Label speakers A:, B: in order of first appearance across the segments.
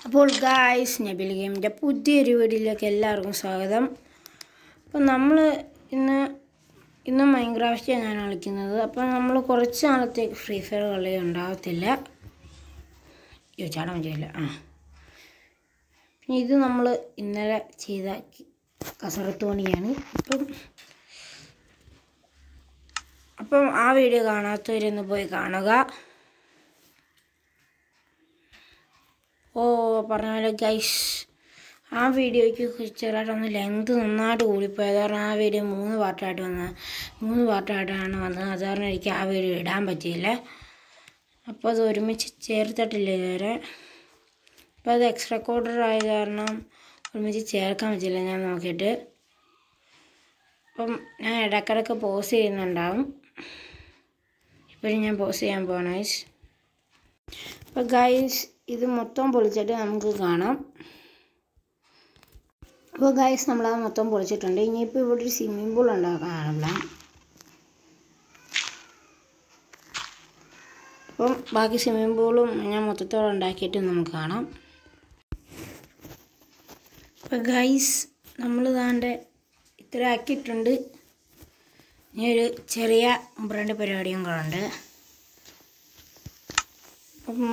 A: അപ്പോൾ ഗായ്സ് നബിൽ ഗെയിമിൻ്റെ പുതിയൊരു വീഡിയോയിലേക്ക് എല്ലാവർക്കും സ്വാഗതം അപ്പം നമ്മൾ ഇന്ന് ഇന്ന് മൈൻക്രാഫ്റ്റാണ് ഞാൻ കളിക്കുന്നത് അപ്പം നമ്മൾ കുറച്ച് നാളത്തേക്ക് ഫ്രീ ഫയർ കളി ഉണ്ടാകത്തില്ല അയ്യോ ചാടാൻ പറ്റില്ല ആ പിന്നെ ഇത് നമ്മൾ ഇന്നലെ ചെയ്ത കസറത്ത് പണിയാണ് ഇപ്പം അപ്പം ആ വീഡിയോ കാണാത്തവരൊന്ന് പോയി കാണുക ഓ പറഞ്ഞ പോലെ ഗൈസ് ആ വീഡിയോയ്ക്ക് ചെറുതായിട്ടൊന്ന് ലെങ്ത് നന്നായിട്ട് കൂടിപ്പോയത് കാരണം ആ വീഡിയോ മൂന്ന് പാർട്ടായിട്ട് വന്ന മൂന്ന് പാർട്ടായിട്ടാണ് വന്നത് അത് കാരണം എനിക്ക് ആ വീഡിയോ ഇടാൻ പറ്റിയില്ല അപ്പോൾ അത് ഒരുമിച്ച് ചേർത്തിട്ടില്ല ഇതുവരെ അപ്പോൾ അത് എക്സ്ട്രാ കോഡർ ആയത് കാരണം ഒരുമിച്ച് ചേർക്കാൻ പറ്റില്ല ഞാൻ നോക്കിയിട്ട് അപ്പം ഞാൻ ഇടയ്ക്കിടയ്ക്ക് പോസ് ചെയ്യുന്നുണ്ടാവും ഇപ്പോഴും ഞാൻ പോസ് ചെയ്യാൻ പോകണം ഗൈസ് അപ്പോൾ ഗൈസ് ഇത് മൊത്തം പൊളിച്ചിട്ട് നമുക്ക് കാണാം അപ്പോൾ ഗൈസ് നമ്മളത് മൊത്തം പൊളിച്ചിട്ടുണ്ട് ഇനിയിപ്പോൾ ഇവിടെ ഒരു സ്വിമ്മിംഗ് പൂൾ ഉണ്ടാക്കാനുള്ള അപ്പം ബാക്കി സ്വിമ്മിംഗ് പൂളും ഞാൻ മൊത്തത്തോടെ ഉണ്ടാക്കിയിട്ട് നമുക്ക് കാണാം അപ്പോൾ ഗൈസ് നമ്മൾ താണ്ട് ഇത്ര ആക്കിയിട്ടുണ്ട് ഇനി ഒരു ചെറിയ ബ്രെഡ് പരിപാടിയും കൂടെ ഉണ്ട് അപ്പം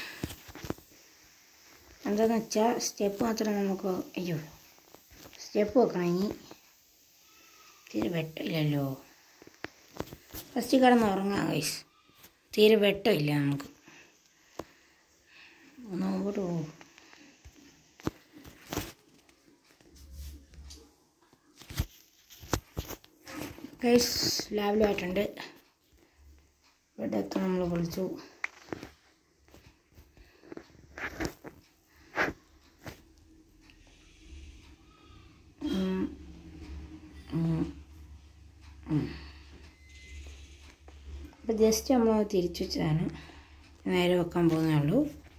A: എന്താണെന്ന് വെച്ചാൽ സ്റ്റെപ്പ് മാത്രം നമുക്ക് അയ്യോ സ്റ്റെപ്പ് വെക്കണം ഇനി തീരെ വെട്ടമില്ലല്ലോ ഫസ്റ്റ് കിടന്ന് ഉറങ്ങാം ഗൈസ് തീരെ വെട്ടമില്ല നമുക്ക് ഒന്ന് മുമ്പോട്ട് പോകും ഗൈസ് ലാബിലായിട്ടുണ്ട് ഇവിടെയൊക്കെ നമ്മൾ വിളിച്ചു അപ്പോൾ ജസ്റ്റ് നമ്മൾ തിരിച്ചു വെച്ചതാണ് നേരെ വെക്കാൻ പോകുന്നേ ഉള്ളൂ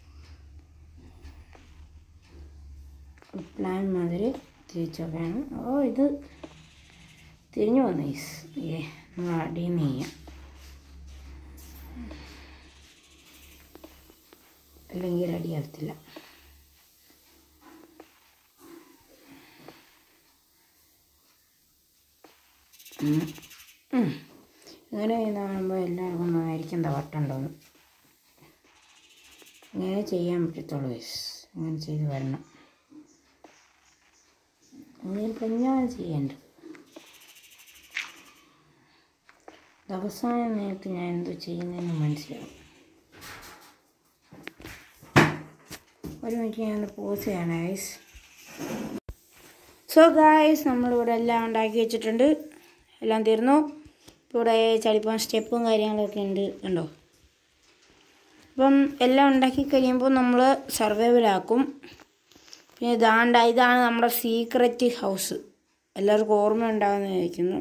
A: പ്ലാൻ മാതിരി തിരിച്ചു വെക്കണം ഓ ഇത് തിരിഞ്ഞു വന്നു ഈസ് ഏ നമ്മൾ അടിയിൽ നിന്ന് ചെയ്യാം അല്ലെങ്കിൽ അടിയാകത്തില്ല ഇങ്ങനെ കാണുമ്പോൾ എല്ലാവർക്കും നന്നായിരിക്കും എന്താ വട്ടുണ്ടോന്ന് ഇങ്ങനെ ചെയ്യാൻ പറ്റത്തുള്ളൂ ഗൈസ് ഇങ്ങനെ ചെയ്ത് വരണം അങ്ങനെ തന്നെയാണ് ചെയ്യേണ്ടത് അവസാന നേരത്ത് ഞാൻ എന്തോ ചെയ്യുന്നതെന്ന് മനസ്സിലാവും ഒരു മിനിറ്റ് ഞാൻ പോസ് ചെയ്യണം ഗൈസ് സോ ഗായ്സ് നമ്മളിവിടെ എല്ലാം ഉണ്ടാക്കി വെച്ചിട്ടുണ്ട് എല്ലാം തീർന്നു ഇപ്പോൾ ഇവിടെ ചളിപ്പം സ്റ്റെപ്പും കാര്യങ്ങളൊക്കെ ഉണ്ട് കണ്ടോ അപ്പം എല്ലാം ഉണ്ടാക്കി കഴിയുമ്പോൾ നമ്മൾ സർവൈവലാക്കും പിന്നെ ഇതാണ്ട ഇതാണ് നമ്മുടെ സീക്രറ്റ് ഹൗസ് എല്ലാവർക്കും ഓർമ്മ ഉണ്ടാകുമെന്ന് വിചാരിക്കുന്നു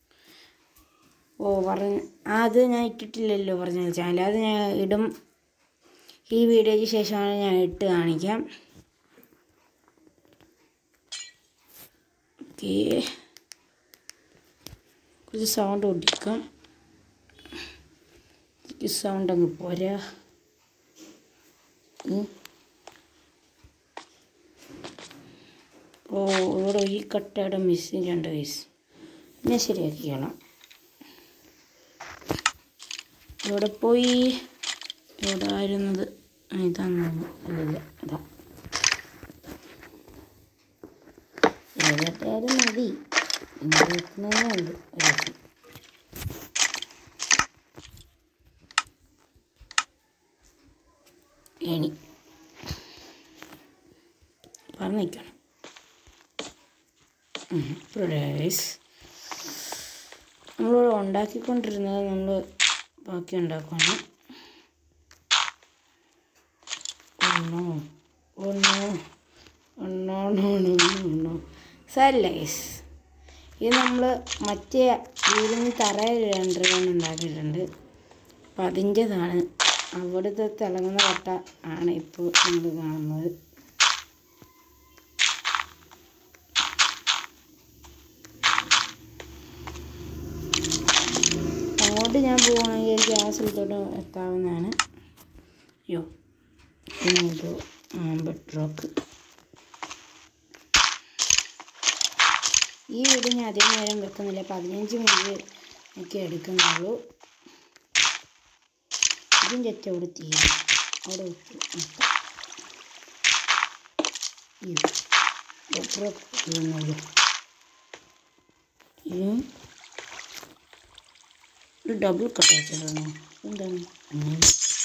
A: ഓ പറഞ്ഞ് അത് ഞാൻ ഇട്ടിട്ടില്ലല്ലോ പറഞ്ഞ ചാനൽ അത് ഞാൻ ഇടും ഈ വീഡിയോയ്ക്ക് ശേഷമാണ് ഞാൻ ഇട്ട് കാണിക്കാം ഓക്കേ കുറച്ച് സൗണ്ട് ഒട്ടിക്കാം ഈ സൗണ്ട് അങ്ങ് പോരാ ഓ ഇവിടെ ഈ കട്ടയുടെ മിസ്സിങ് രണ്ട് വയസ്സ് ഞാൻ ശരിയാക്കിക്കണം ഇവിടെ പോയി ഇവിടെ ആയിരുന്നത് ഇതാന്ന് ഇല്ല ഇതാ ഏതായാലും മതി ഇങ്ങനെ വെക്കുന്നതേ ഉള്ളൂ ഒരു ദിവസം ഏണി പറഞ്ഞിരിക്കണം ഗൈസ് നമ്മളിവിടെ ഉണ്ടാക്കിക്കൊണ്ടിരുന്നത് നമ്മൾ ബാക്കി ഉണ്ടാക്കുകയാണ് ഒന്നോ ഒന്നോ ഒന്നോ ഒന്നോ ഒന്നോ സാരില്ല ഗൈസ് ഇത് നമ്മൾ മറ്റേ വീടിന് തറയിൽ രണ്ട് രൂപ ഉണ്ടാക്കിയിട്ടുണ്ട് അപ്പം അതിൻ്റെതാണ് അവിടുത്തെ തിളങ്ങുന്ന കട്ട ആണ് ഇപ്പോൾ നമ്മൾ കാണുന്നത് അങ്ങോട്ട് ഞാൻ പോവുകയാണെങ്കിൽ ഗ്യാസ് എടുത്തോട്ട് എത്താവുന്നതാണ് അയ്യോ പിന്നെ ഇത് ബെഡ് റോക്ക് ഈ വീട് ഞാൻ അധികം നേരം വെക്കുന്നില്ല പതിനഞ്ച് മിനിറ്റ് ഒക്കെ എടുക്കുന്നുള്ളൂ ഇതിൻ്റെ അറ്റ അവിടെ തീരും അവിടെ വെച്ച് നിർത്താം. ഈ ബെഡ് റോക്ക് ചെയ്യുന്നത് ഈ ഒരു ഡബിൾ കട്ട് വെച്ചതാണ് എന്താണ് അങ്ങനെ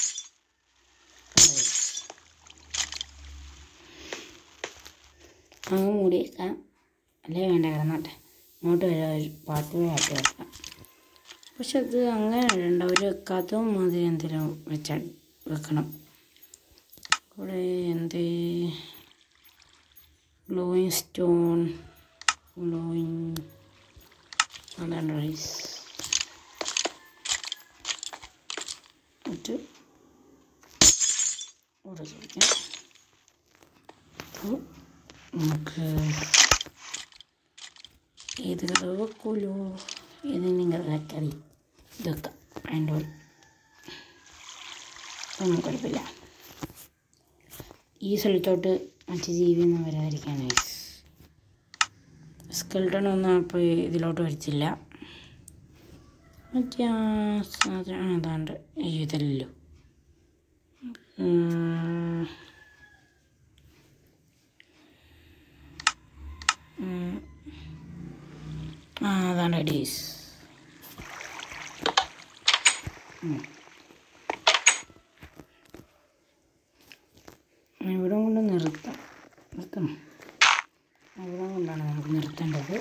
A: അങ്ങ് മൂടി വെക്കാം അല്ലേ വേണ്ട കിടന്നോട്ടെ ഇങ്ങോട്ട് വരാം ഒരു പാട്ട് പാട്ട് വെക്കാം പക്ഷെ അത് അങ്ങനെ ഇടണ്ട ഒരു കഥവും മാതിരി എന്തെങ്കിലും വെച്ചാൽ വെക്കണം ഇവിടെ എന്ത് ഗ്ലോയിങ് സ്റ്റോൺ ഗ്ലോയിങ് അതാണ് റൈസ് എന്നിട്ട് ഇവിടെ ചോദിക്കാം അപ്പോൾ നമുക്ക് ഏത് കഥ വെക്കൂലോ ഏത് നിങ്ങളുടെ കറി ഇതൊക്കെ അതിൻ്റെ ഉള്ളിൽ. ഒന്നും കുഴപ്പമില്ല ഈ സ്ഥലത്തോട്ട് മറ്റ് ജീവിയൊന്നും വരാതിരിക്കാനായി സ്കെൽട്ടൺ ഒന്നും അപ്പോൾ ഇതിലോട്ട് വരച്ചില്ല മറ്റേ ആ സാധനം ആ, അതാണ്ട് ഈ ഇതല്ലോ ഉം. ഉം. ആ അതാണ് ഡീസ് ഇവിടെ കൊണ്ട് നിർത്താം നിർത്തണം അവിടെ കൊണ്ടാണ് നമുക്ക് നിർത്തേണ്ടത്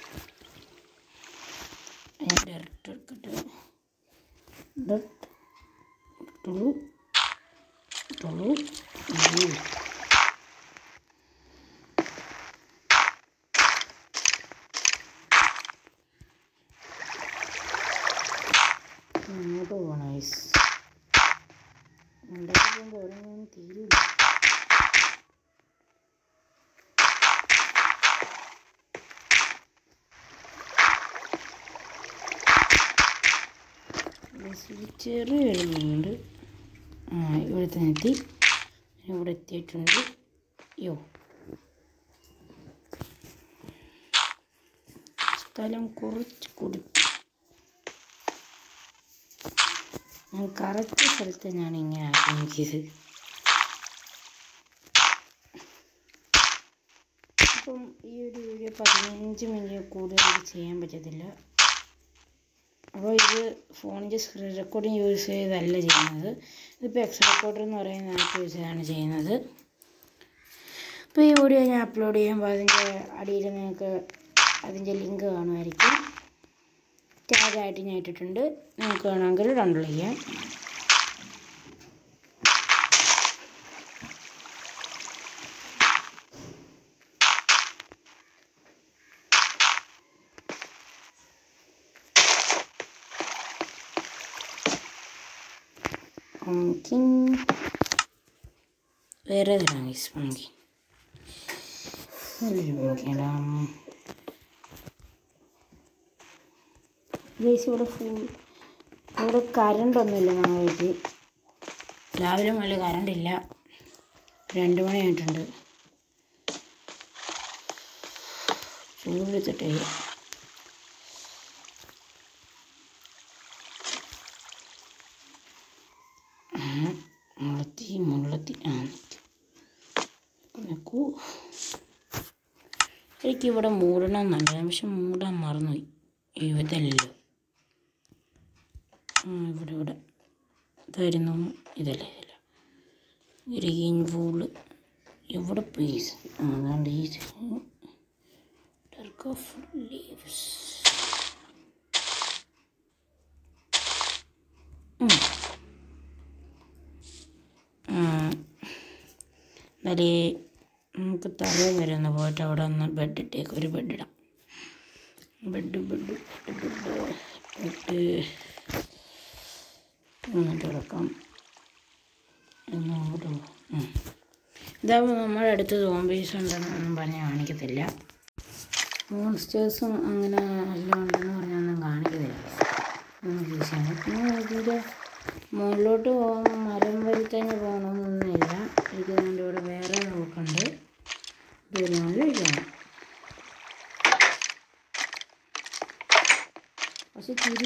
A: ഡയറക്റ്റ് എടുക്കട്ടെ ഡട്ട് ഇട്ടുള്ളൂ ഇട്ടുള്ളൂ ഉള്ളൂ. അങ്ങോട്ട് പോകണം ഐസ് ഉണ്ടാക്കി പോകുമ്പോൾ ഓരോന്നും തീരില്ല ചെറിയ എഴുതുന്നുണ്ട് ആ ഇവിടെ തന്നെ എത്തി ഇവിടെ എത്തിയിട്ടുണ്ട് യോ സ്ഥലം കുറച്ച് കൊടുത്തു ഞാൻ കറക്റ്റ് സ്ഥലത്ത് ഞാൻ ഇങ്ങനെ ആക്കിയത് അപ്പം ഈ ഒരു വീഡിയോ പതിനഞ്ച് മിനിറ്റ് കൂടുതൽ ഇത് ചെയ്യാൻ പറ്റത്തില്ല അപ്പോൾ ഇത് ഫോണിൻ്റെ സ്ക്രീൻ റെക്കോർഡിങ് യൂസ് ചെയ്തല്ല ചെയ്യുന്നത് ഇതിപ്പോൾ എക്സ് റെക്കോർഡർ എന്ന് പറയുന്ന ആപ്പ് യൂസ് ചെയ്താണ് ചെയ്യുന്നത് അപ്പോൾ ഈ വീഡിയോ ഞാൻ അപ്ലോഡ് ചെയ്യുമ്പോൾ അതിൻ്റെ അടിയിൽ നിങ്ങൾക്ക് അതിൻ്റെ ലിങ്ക് കാണുമായിരിക്കും ടാഗായിട്ട് ഞാൻ ഇട്ടിട്ടുണ്ട് നിങ്ങൾക്ക് വേണമെങ്കിൽ ഡൗൺലോഡ് ചെയ്യാം പംകിൻ വേറെ തരാം ഗൈസ് പംകിൻ ഇടാം ഗൈസ് ഇവിടെ ഫുൾ ഇവിടെ കറണ്ട് ഒന്നുമില്ല നമ്മുടെ വീട്ടിൽ രാവിലെ മുതൽ കറണ്ട് ഇല്ല രണ്ട് മണി ആയിട്ടുണ്ട് ചൂടെടുത്തിട്ടേ മുളത്തി മുളത്തി ആ നിൽക്കൂ എനിക്കിവിടെ മൂടണം എന്നുണ്ടായിരുന്നു പക്ഷെ മൂടാൻ മറന്നുപോയി ഇതല്ലല്ലോ ആ ഇവിടെ ഇവിടെ ഇതായിരുന്നു ഇതല്ലേ ഇതല്ല ഗ്രീൻ വൂള് ഇവിടെ പീസ് ആ അതാണ്ട് ഈ ഡർക്ക് ഓഫ് ലീവ്സ് എന്നാലേ നമുക്ക് തല വരെ ഒന്ന് പോയിട്ട് അവിടെ ഒന്ന് ബെഡ് ഇട്ടേക്ക് ഒരു ബെഡ് ഇടാം ബെഡ് ബെഡ് ബെഡ് ബെഡ് എന്നിട്ട് കിടക്കാം എന്നോട് ഇതാകുമ്പോൾ നമ്മുടെ അടുത്ത് സോംബീസ് ഉണ്ടെന്നൊന്നും പറഞ്ഞ് കാണിക്കത്തില്ല മോൺസ്റ്റേഴ്സും അങ്ങനെ എല്ലാം ഉണ്ടെന്ന് പറഞ്ഞൊന്നും കാണിക്കത്തില്ല നമുക്ക് ഈസിയാണ് പിന്നെ ഇതിൻ്റെ മുകളിലോട്ട് പോകുമ്പോൾ മരം വരി തന്നെ പോകണമെന്നൊന്നുമില്ല എനിക്ക് അതിൻ്റെ ഇവിടെ വേറെ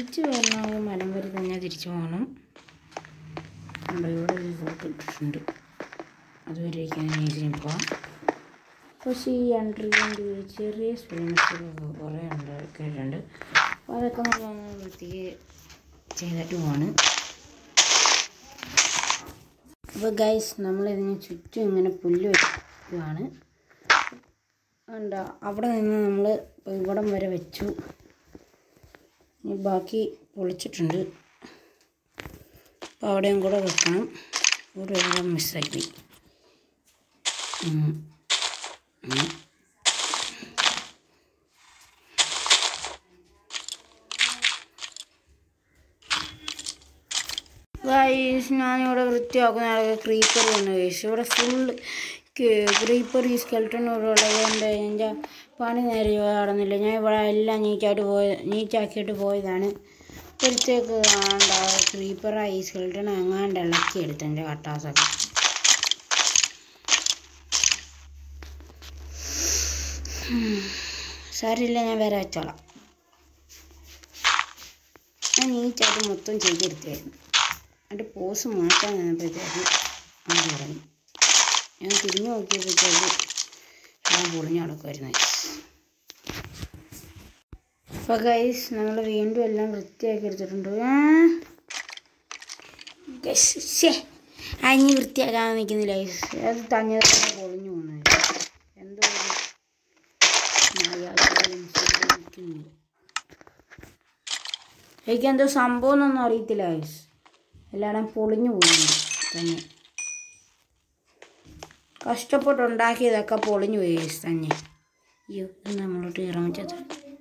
A: തിരിച്ചു വരണമെങ്കിൽ മലം വരെ തന്നെ തിരിച്ചു പോകണം നമ്മുടെ ഇവിടെ ഒരു ഫോട്ടോ ഇട്ടിട്ടുണ്ട് അതുവരേക്കും നീതിന് പോവാം പക്ഷേ ഈ അണ്ടർഗ്രൗണ്ട് ചെറിയ സ്പേസുകളൊക്കെ കുറേ ഉണ്ട് കേട്ടിട്ടുണ്ട് അപ്പോൾ അതൊക്കെ നമ്മൾ വൃത്തിക്ക് ചെയ്തിട്ട് പോവാണ് അപ്പോൾ ഗൈസ് നമ്മളിതിന് ചുറ്റും ഇങ്ങനെ പുല്ല് വെക്കുകയാണ് എന്താ അവിടെ നിന്ന് നമ്മൾ ഇവിടം വരെ വെച്ചു ഇനി ബാക്കി പൊളിച്ചിട്ടുണ്ട് അപ്പോൾ അവിടെയും കൂടെ വെക്കണം ഇവിടെ എല്ലാം മിസ്സായി പോയി ഉം. ഉം. ഗൈസ് ഞാനിവിടെ വൃത്തിയാക്കുന്ന ആളെ ക്രീപ്പർ വന്നു ഗൈസ് ഇവിടെ ഫുൾ ക്രീപ്പർ ഈ സ്കെൽട്ടൺ ഇവിടെ ഉള്ളതുകൊണ്ട് എൻ്റെ പണി നേരെ നടന്നില്ല ഞാൻ ഇവിടെ എല്ലാം നീറ്റായിട്ട് പോയ നീറ്റാക്കിയിട്ട് പോയതാണ് ഇപ്പോഴത്തേക്ക് ആണ്ട ക്രീപ്പറായി സ്കെൽട്ടൺ എങ്ങാണ്ട് ഇളക്കിയെടുത്തു എൻ്റെ കട്ടാസൊക്കെ സാരില്ല ഞാൻ വേറെ വെച്ചോളാം ഞാൻ നീറ്റായിട്ട് മൊത്തം ചെയ്തെടുത്തായിരുന്നു എൻ്റെ പോസ് മാറ്റാൻ നിന്നപ്പോഴത്തേക്ക് അത് പറഞ്ഞു ഞാൻ തിരിഞ്ഞു നോക്കിയപ്പോഴത്തേക്ക് ഞാൻ പൊളിഞ്ഞു നടക്കുമായിരുന്നു അപ്പോൾ ഗൈസ് നമ്മൾ വീണ്ടും എല്ലാം വൃത്തിയാക്കി എടുത്തിട്ടുണ്ട് ആ. Guys, ശ്ശേ. ആ ഇനി വൃത്തിയാക്കാൻ നിൽക്കുന്നില്ല ഗൈസ് അത് തഞ്ഞത് പൊളിഞ്ഞു പോകുന്നത് എന്തോ ഒരു നായാട്ടുകാരൻ സംഭവിക്കുന്നു. എനിക്കെന്തോ സംഭവം എന്നൊന്നും അറിയത്തില്ല ഗൈസ് എല്ലായിടം പൊളിഞ്ഞു പോകുന്നുണ്ട് തന്നെ കഷ്ടപ്പെട്ടുണ്ടാക്കിയതൊക്കെ പൊളിഞ്ഞു പോയി ഗൈസ് തന്നെ അയ്യോ ഇത് നമ്മളോട്ട് ഇറങ്ങിച്ചത്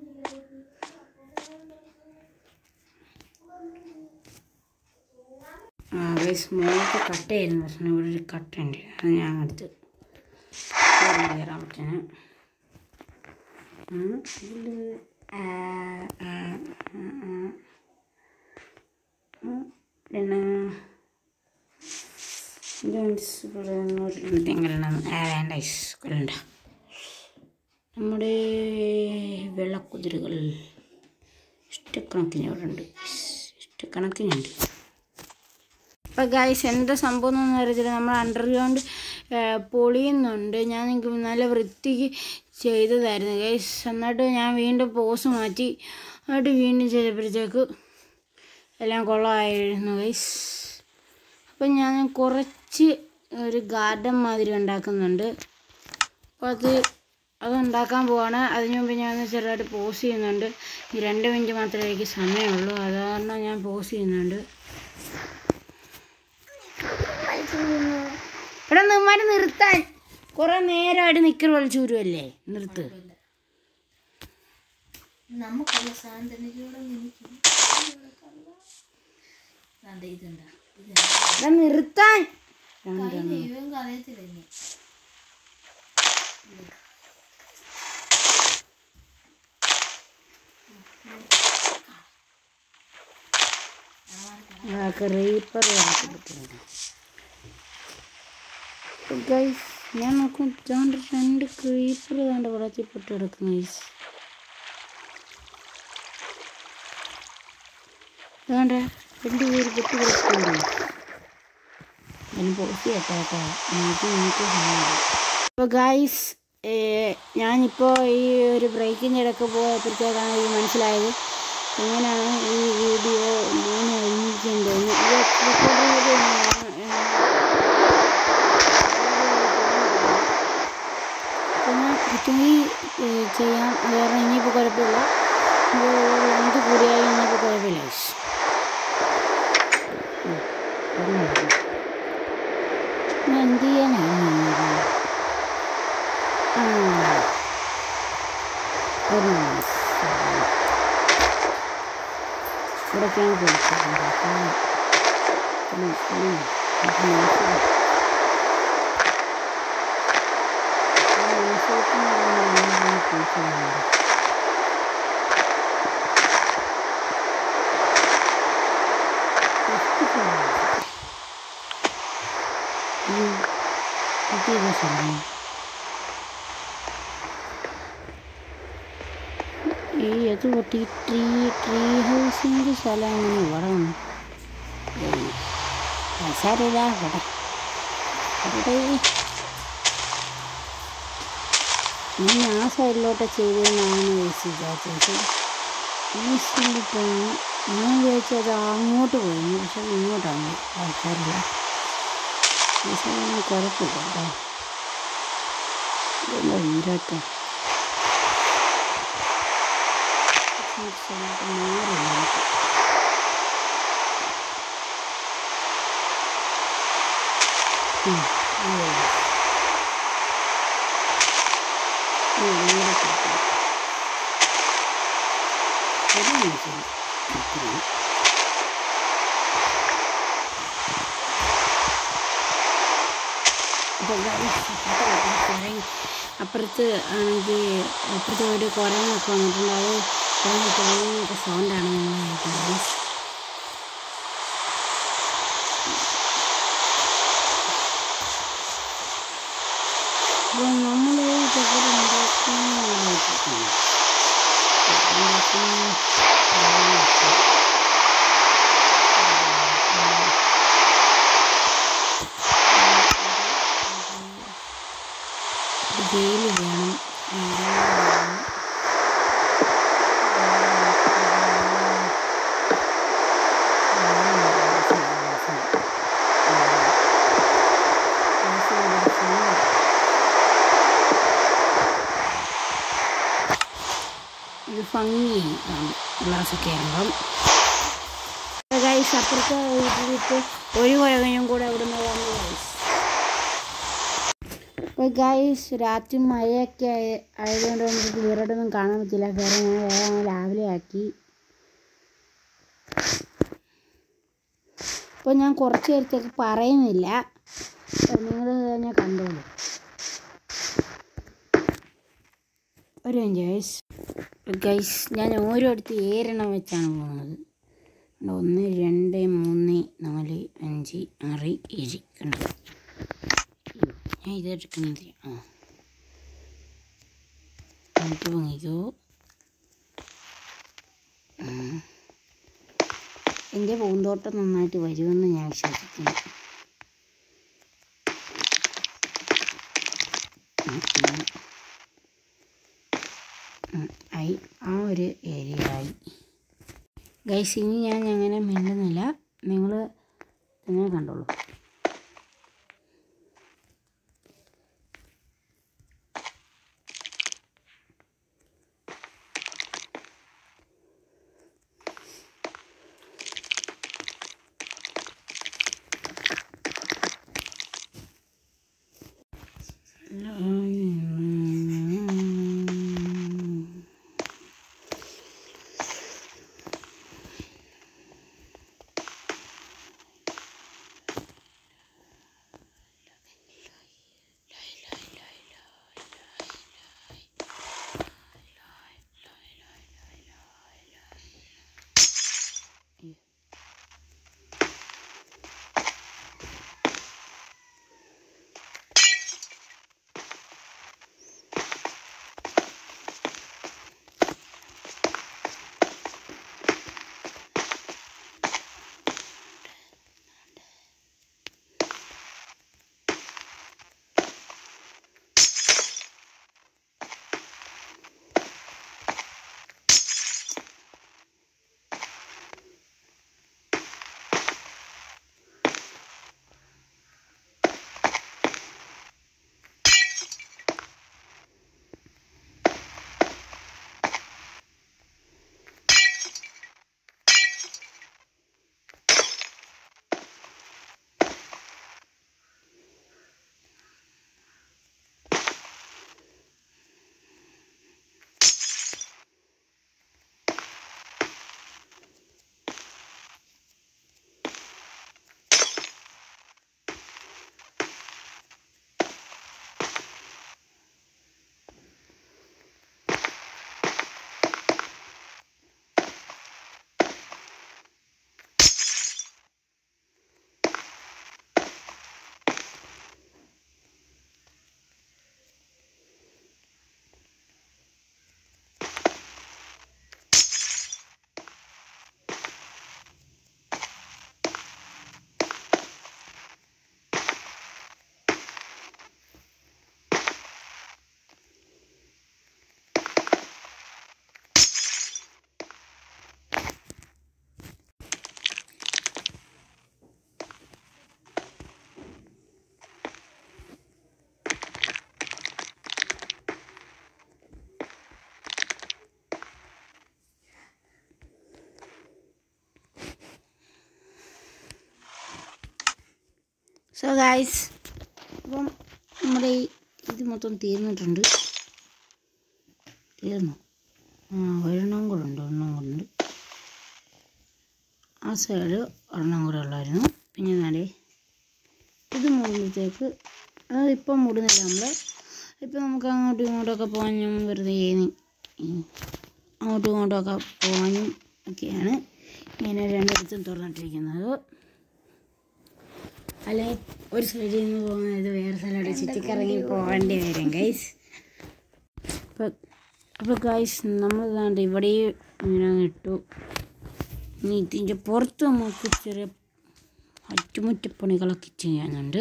A: ആ ഗൈസ് മുകളിലത്തെ കട്ടയായിരുന്നു പ്രശ്നം ഇവിടെ ഒരു കട്ടയുണ്ട് അത് ഞാൻ എടുത്ത് കയറാൻ പറ്റാൻ ഇതിൽ പിന്നെ വേണ്ട കൊല്ലണ്ട നമ്മുടെ വെള്ളക്കുതിരകൾ ഇഷ്ടക്കണക്കിന് ഇവിടെ ഉണ്ട് ഇഷ്ടക്കണക്കിനുണ്ട് അപ്പോൾ ഗൈസ് എന്താ സംഭവം എന്നൊന്നും അറിയത്തില്ല നമ്മൾ അണ്ടർഗ്രൗണ്ട് പൊളിയുന്നുണ്ട് ഞാൻ നിങ്ങൾക്ക് നല്ല വൃത്തിക്ക് ചെയ്തതായിരുന്നു ഗൈസ് എന്നിട്ട് ഞാൻ വീണ്ടും പോസ് മാറ്റി എന്നിട്ട് വീണ്ടും ചെയ്തപ്പോഴത്തേക്ക് എല്ലാം കൊള്ളമായിരുന്നു ഗൈസ് അപ്പം ഞാൻ കുറച്ച് ഒരു ഗാർഡൻ മാതിരി ഉണ്ടാക്കുന്നുണ്ട് അപ്പോൾ അത് അത് ഉണ്ടാക്കാൻ പോവാണ് അതിന് മുമ്പ് ഞാൻ ഒന്ന് ചെറുതായിട്ട് പോസ് ചെയ്യുന്നുണ്ട് ഈ രണ്ട് മിനിറ്റ് മാത്രമേ എനിക്ക് സമയമുള്ളൂ അത് കാരണം ഞാൻ പോസ് ചെയ്യുന്നുണ്ട് ഇവിടെ നിന്മാര് നിർത്താൻ കുറെ നേരമായിട്ട് നിക്കർ വലിച്ചു വരുമല്ലേ നിർത്ത്
B: നമുക്കുള്ള സാന്ത്വനയോടെ നിൽക്കും ഇതുണ്ടാ
A: ഇവിടെ നിർത്താൻ
B: ഇവൻ അറിയത്തില്ല ഇനി
A: റീപ്പർ ഗൈസ് ഞാൻ നോക്കും ഇതാണ്ട് രണ്ട് ക്രീപ്പർ ഇതാണ്ട് വെള്ളത്തിൽ പെട്ട് കിടക്കുന്നു ഗൈസ് ഇതാണ്ട് രണ്ട് പേര് പെട്ട് കിടക്കുന്നുണ്ട് അതിന് പോസ്റ്റ് കേട്ടോ കേട്ടോ എനിക്ക് എനിക്ക് അപ്പോൾ ഗൈസ് ഞാനിപ്പോൾ ഈ ഒരു ബ്രേക്കിൻ്റെ ഇടയ്ക്ക് പോയപ്പോഴത്തേക്കാണ് ഈ മനസ്സിലായത് എങ്ങനെയാണ് ഈ വീഡിയോ മൂന്ന് കഴിഞ്ഞിരിക്കുന്നത് ഈ റെക്കോർഡ് ചെയ്ത് പിന്നെ പറ്റുമെങ്കിൽ ഏഹ്, ചെയ്യാം അത് കാരണം ഇനിയിപ്പോൾ കുഴപ്പമില്ല ലെങ്ത് കൂടിയായി ഇനിയിപ്പോൾ കുഴപ്പമില്ല guys. ഉം, ഒന്ന് നോക്കാം. ഞാൻ എന്ത് ചെയ്യാനാണ് നിന്നത്? ആ ഒരു minute. ഇവിടെയൊക്കെയാണ് പൊളിച്ചത് അപ്പം പിന്നെ ഉം, ഇത് മനസ്സിലായി. ആ മനസ്സിലാക്കുന്ന ആളാണ് പൊളിച്ചതാണ് ഇത് സമയം ഈ അത് പൊട്ടി ട്രീ ട്രീ ഹൗസിൻ്റെ സ്ഥലം അങ്ങനെ ഇവിടെ വന്നു സാരില്ല ഇവിടെ ഇവിടെ ഞാൻ ആ സൈഡിലോട്ട് ചെയ്തെന്നാണ് വിചാരിച്ചത് ഈ സൈഡിട്ടാണ് ഞാൻ വിചാരിച്ചത് അങ്ങോട്ട് പോയിരുന്നു പക്ഷെ ഇങ്ങോട്ടാണ് ആൾക്കാരില്ല ഈ സൈഡിന് കുഴപ്പമില്ല കേട്ടോ ഇതെന്താ ഈരാട്ടം മാറില്ല അപ്പുറത്ത് ആണെങ്കിൽ അപ്പുറത്ത് ഒരു കുരങ്ങൊക്കെ വന്നിട്ടുണ്ട് അത് കുരങ്ങ് കുരങ്ങൊക്കെ സൗണ്ടാണ് നിങ്ങൾ കേൾക്കുന്നത് അപ്പോൾ നമ്മൾ ഇതൊക്കെ ഉണ്ടാക്കുന്ന വെയിൽ വേണം ഇത് ഭംഗി ഗ്ലാസ്സൊക്കെ ആകുമ്പം ഗൈസ് അപ്പുറത്തെ വീട്ടിലിട്ട് ഒരു കുഴകനും കൂടെ ഇവിടുന്ന് വന്നു ഗൈസ് അപ്പോൾ ഗൈസ് രാത്രി മഴയൊക്കെ ആയ- ആയതുകൊണ്ട് നമുക്ക് ക്ലിയറായിട്ടൊന്നും കാണാൻ പറ്റില്ല വേറെ ഞാൻ വേഗം രാവിലെ ആക്കി അപ്പോൾ ഞാൻ കുറച്ച് നേരത്തേക്ക് പറയുന്നില്ല നിങ്ങൾ തന്നെ കണ്ടോളൂ ഒരു മിനിറ്റ് ഗൈസ് ഗൈസ് ഞാൻ ഓരോരുത്തർ ഏരെണ്ണം വെച്ചാണ് പോകുന്നത് കണ്ടോ? ഒന്ന് രണ്ട് മൂന്ന് നാല് അഞ്ച് ആറ് ഏഴ് കണ്ടോ ഞാൻ ഇതെടുക്കുന്നത് ആ എന്നിട്ട് പൊങ്ങിക്കോ ഉം. എൻ്റെ പൂന്തോട്ടം നന്നായിട്ട് വരുമെന്ന് ഞാൻ വിശ്വസിക്കുന്നു ഉം, ഉം. ഉം, ആയി ആ ഒരു ഏരിയ ആയി ഗൈസ് ഇനി ഞാൻ അങ്ങനെ മിണ്ടുന്നില്ല നിങ്ങൾ തന്നെ കണ്ടോളൂ സോ ഗായ്സ് അപ്പം നമ്മുടെ ഈ ഇത് മൊത്തം തീർന്നിട്ടുണ്ട് തീർന്നു ആ ഒരെണ്ണം കൂടെ ഉണ്ട് ഒരെണ്ണം കൂടെ ഉണ്ട് ആ സൈഡ് ഒരെണ്ണം കൂടെ ഉള്ളായിരുന്നു പിന്നെ എന്നാലേ ഇത് മൂടുമ്പോഴത്തേക്ക് അത് ഇപ്പം മൂടുന്നില്ല നമ്മൾ ഇപ്പം നമുക്ക് അങ്ങോട്ടും ഇങ്ങോട്ടൊക്കെ പോകാനും വെറുതെ നി- ഈ അങ്ങോട്ടും ഇങ്ങോട്ടൊക്കെ പോകാനും ഒക്കെയാണ് ഇങ്ങനെ രണ്ടിടത്തും തുറന്നിട്ടിരിക്കുന്നത് അല്ലെങ്കിൽ ഒരു സൈഡിൽ നിന്ന് പോകുന്നത് വേറെ സ്ഥലത്തോട്ട് ചുറ്റിക്കറങ്ങി പോകേണ്ടി വരും ഗൈസ് അപ്പോൾ അപ്പോൾ ഗൈസ് നമ്മൾ ഇതാണ്ട് ഇവിടെയും ഇങ്ങനെ ഇട്ടു ഇനി ഇതിൻ്റെ പുറത്ത് നമുക്ക് ചെറിയ അറ്റുമുറ്റപ്പണികളൊക്കെ ചെയ്യാനുണ്ട്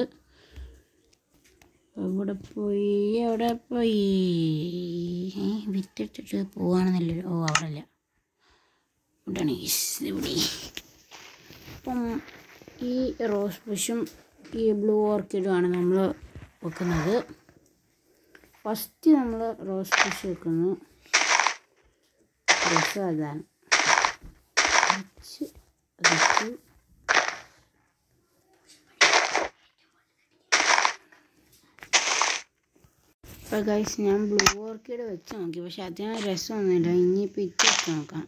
A: എവിടെ പോയി എവിടെ പോയി ഏ, വിത്തിട്ടിട്ട് പോവാണെന്നല്ലോ ഓ അവിടെ അല്ല ഇവിടെയാണ് ഗൈസ് ഇവിടെ അപ്പം ഈ റോസ് ബുഷും ഈ ബ്ലൂ ഓർക്കിഡുമാണ് നമ്മൾ വെക്കുന്നത് ഫസ്റ്റ് നമ്മൾ റോസ് ബുഷ് വെക്കുന്നു രസം അതാണ് വെച്ച് വെച്ചു ഇപ്പോൾ ഗൈസ് ഞാൻ ബ്ലൂ ഓർക്കിഡ് വെച്ച് നോക്കി പക്ഷെ അതിന് രസമൊന്നുമില്ല ഇനിയിപ്പോൾ ഇത് വെച്ച് നോക്കാം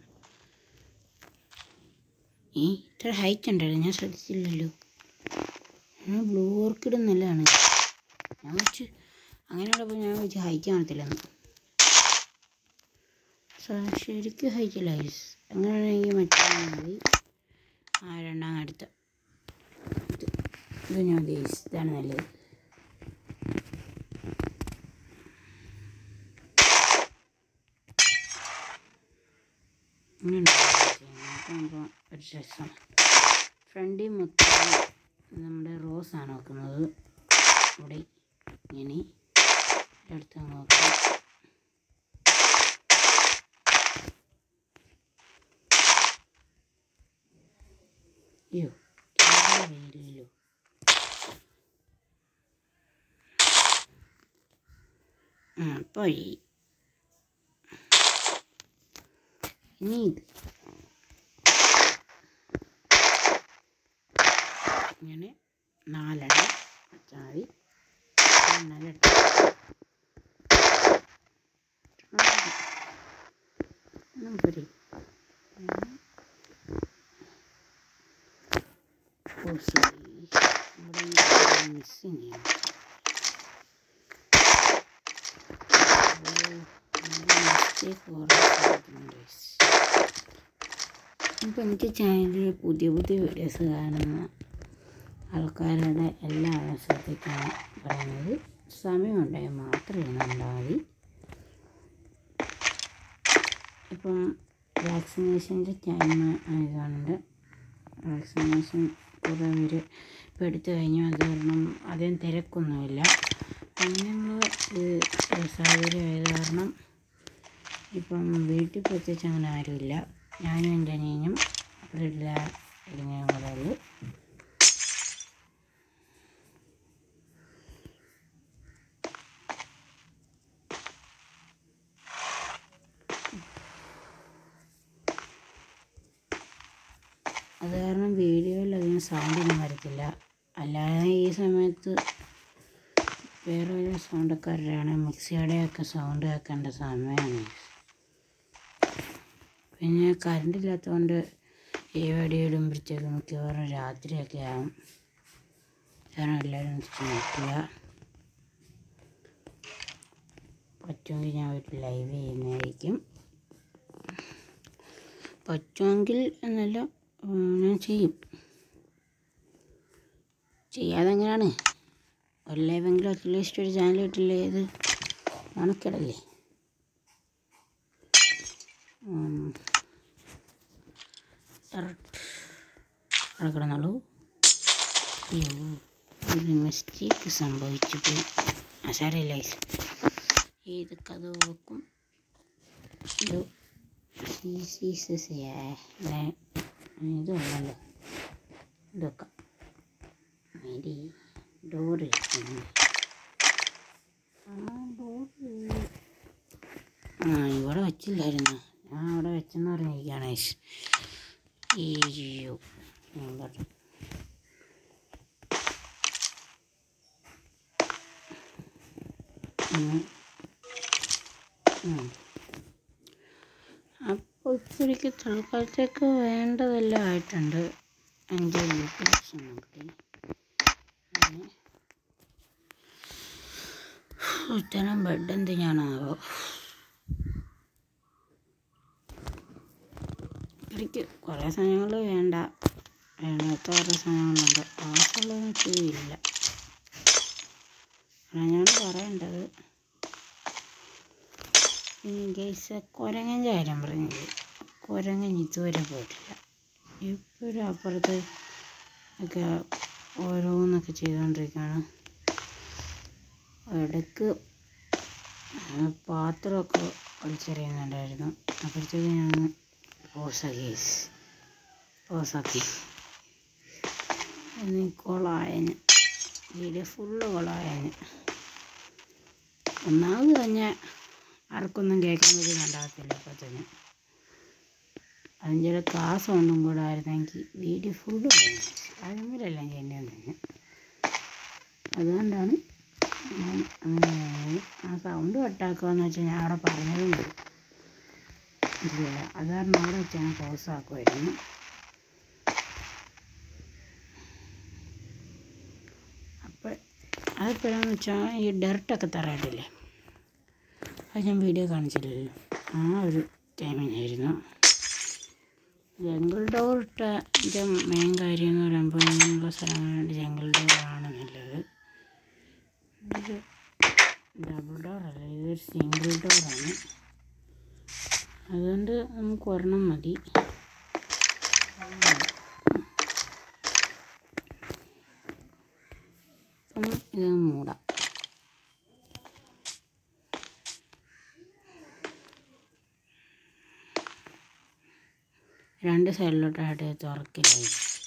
A: ഈ ഇത്ര ഹൈറ്റ് ഉണ്ടായിരുന്നു ഞാൻ ശ്രദ്ധിച്ചില്ലല്ലോ ഞാൻ ബ്ലൂ ഓർക്കിഡ് നല്ലതാണ് ഞാൻ വെച്ച് അങ്ങനെയുള്ളപ്പോൾ ഞാൻ വെച്ച് ഹൈറ്റ് കാണത്തില്ലെന്ന് സ- ശരിക്കും ഹൈറ്റ് ഇല്ല ഗൈസ് അങ്ങനെയാണെങ്കിൽ മറ്റേ മതി ആ രണ്ടാം അടുത്ത ഇത് ഇത് ഞാൻ ഗൈസ് ഇതാണ് നല്ലത് ഇങ്ങനെ നോക്കുമ്പോൾ ഒരു രസം ഫ്രണ്ടിൽ മൊത്തം നമ്മുടെ റോസാണ് വെക്കുന്നത് ഇവിടെ ഇങ്ങനെ അടുത്ത് നോക്കാം അയ്യോ ക്യാമറ വേണ്ടിയല്ലോ ആ പോയി ഇനി ഇത് ഇങ്ങനെ നാലെണ്ണം വെച്ചാൽ മതി നാലെണ്ണം പോരെ ഓ സോറി ഇവിടെ മിസ്സിങ് ചെയ്യണം ഇപ്പം എനിക്ക് ചാനലിൽ പുതിയ പുതിയ വീഡിയോസ് കാണുന്ന ആൾക്കാരുടെ എല്ലാ അവസരത്തേക്കാണ് പറയുന്നത് സമയമുണ്ടെങ്കിൽ മാത്രം ഇരുന്നാൽ മതി ഇപ്പം വാക്സിനേഷൻ്റെ ടൈം ആയതുകൊണ്ട് വാക്സിനേഷൻ കുറേ പേര് ഇപ്പോൾ എടുത്തു കഴിഞ്ഞു അത് കാരണം അധികം തിരക്കൊന്നുമില്ല അങ്ങനെയുള്ള ഒരു സാഹചര്യം ആയത് കാരണം ഇപ്പം വീട്ടിൽ പ്രത്യേകിച്ച് അങ്ങനെ ആരുമില്ല ഞാനും എൻ്റെ അനിയനും അവരില്ല ഇങ്ങനെ കൂടെ ഉള്ളു അത് കാരണം വീഡിയോയിൽ അധികം സൗണ്ടൊന്നും വരത്തില്ല അല്ലാതെ ഈ സമയത്ത് വേറെ ഒരു സൗണ്ടക്കാരുടെയാണ് മിക്സിയുടെയൊക്കെ സൗണ്ട് കേൾക്കേണ്ട സമയമാണ് പിന്നെ കറണ്ട് ഇല്ലാത്തതുകൊണ്ട് ഈ വീഡിയോ ഇടുമ്പോഴത്തേക്ക് മിക്കവാറും രാത്രിയൊക്കെ ആവും കാരണം എല്ലാവരും നോക്കുക പറ്റുമെങ്കിൽ ഞാൻ ഒരു ലൈവ് ചെയ്യുന്നതായിരിക്കും പറ്റുമെങ്കിൽ എന്നല്ല ഉം, ഞാൻ ചെയ്യും ചെയ്യാതെ എങ്ങനെയാണ് ഒരു ലൈവെങ്കിലും അറ്റ്ലീസ്റ്റ് ഒരു ചാനൽ കിട്ടില്ലേ ഇത് ഉണക്കിടല്ലേ അവിടെ കിടന്നുള്ളൂ അയ്യോ ഒരു മിസ്റ്റേക്ക് സംഭവിച്ചു പോയി ആ സാരമില്ല guys. ഏത് കഥ വെക്കും ഇത് ഇത് വേണമല്ലോ ഇതൊക്കെ മേരി ഡോറ് ആ ഇവിടെ വെച്ചില്ലായിരുന്നു ഞാൻ അവിടെ വെച്ചെന്ന് പറഞ്ഞിരിക്കുകയാണ് guys. അയ്യോ ഞാൻ പറഞ്ഞു ഉം. ഉം. അപ്പോൾ ഇപ്പോൾ എനിക്ക് തൽക്കാലത്തേക്ക് വേണ്ടതെല്ലാം ആയിട്ടുണ്ട് എൻ്റെ യൂട്ടിലൈസ് നോക്കി അങ്ങനെ ഇത്തരം ബെഡ് എന്തിനാണാവോ എനിക്ക് കുറേ സാധനങ്ങൾ വേണ്ട വേണ്ടാത്ത കുറേ സാധനങ്ങളുണ്ട് ആവശ്യമുള്ളതെന്ന് വെച്ചാൽ ഇല്ല അതാണ് പറയേണ്ടത് ഇനി ഗൈസ് കുരങ്ങൻ്റെ കാര്യം പറഞ്ഞത് കുരങ്ങൻ ഇതുവരെ പോയിട്ടില്ല ഇപ്പോഴും അപ്പുറത്ത് ഒക്കെ ഓരോന്നൊക്കെ ചെയ്തുകൊണ്ടിരിക്കുകയാണ് ഇടയ്ക്ക് പാത്രമൊക്കെ വലിച്ചെറിയുന്നുണ്ടായിരുന്നു അപ്പോഴത്തേക്ക് ഞാൻ പോസാക്കി ഗൈസ് പോസാക്കി എന്നീ കൊളായന് വീഡിയോ ഫുള്ള് കൊളായന് ഒന്നാമത് തന്നെ ആർക്കൊന്നും കേൾക്കാൻ പറ്റുന്നുണ്ടാകത്തില്ല ഇപ്പോൾ തന്നെ അതിൻ്റെ കാ സൗണ്ടും കൂടെ ആയിരുന്നെങ്കിൽ വീഡിയോ ഫുള്ള് കഴിഞ്ഞു അതുമ്പോഴെല്ലാം ചെയ്യേണ്ടി തന്നെ അതുകൊണ്ടാണ് ഞാൻ അങ്ങനെ ആയത്. ആ സൗണ്ട് കട്ടാക്കുകയെന്ന് വെച്ചാൽ ഞാൻ അവിടെ പറഞ്ഞതും വരും ഇല്ല അത് കാരണം അവിടെ വെച്ച് ഞാൻ പോസ് ആക്കുമായിരുന്നു അപ്പോൾ അതെപ്പോഴാന്ന് വെച്ചാൽ ഈ ഡെർട്ടൊക്കെ തറയിട്ടില്ലേ അത് ഞാൻ വീഡിയോ കാണിച്ചില്ലല്ലോ ആ ഒരു ടൈമിനായിരുന്നു ജംഗിൾ ഡോർ ഇട്ട മെയിൻ കാര്യം എന്ന് പറയുമ്പോൾ ഇങ്ങനെയുള്ള സ്ഥലങ്ങളിൽ ജംഗിൾ ഡോറാണ് നല്ലത് ഇത് ഡബിൾ ഡോറല്ല ഇതൊരു സിംഗിൾ ഡോറാണ് അതുകൊണ്ട് നമുക്ക് ഒരെണ്ണം മതി അപ്പം ഇത് മൂടാം രണ്ട് സൈഡിലോട്ടായിട്ട് തുറക്കില്ല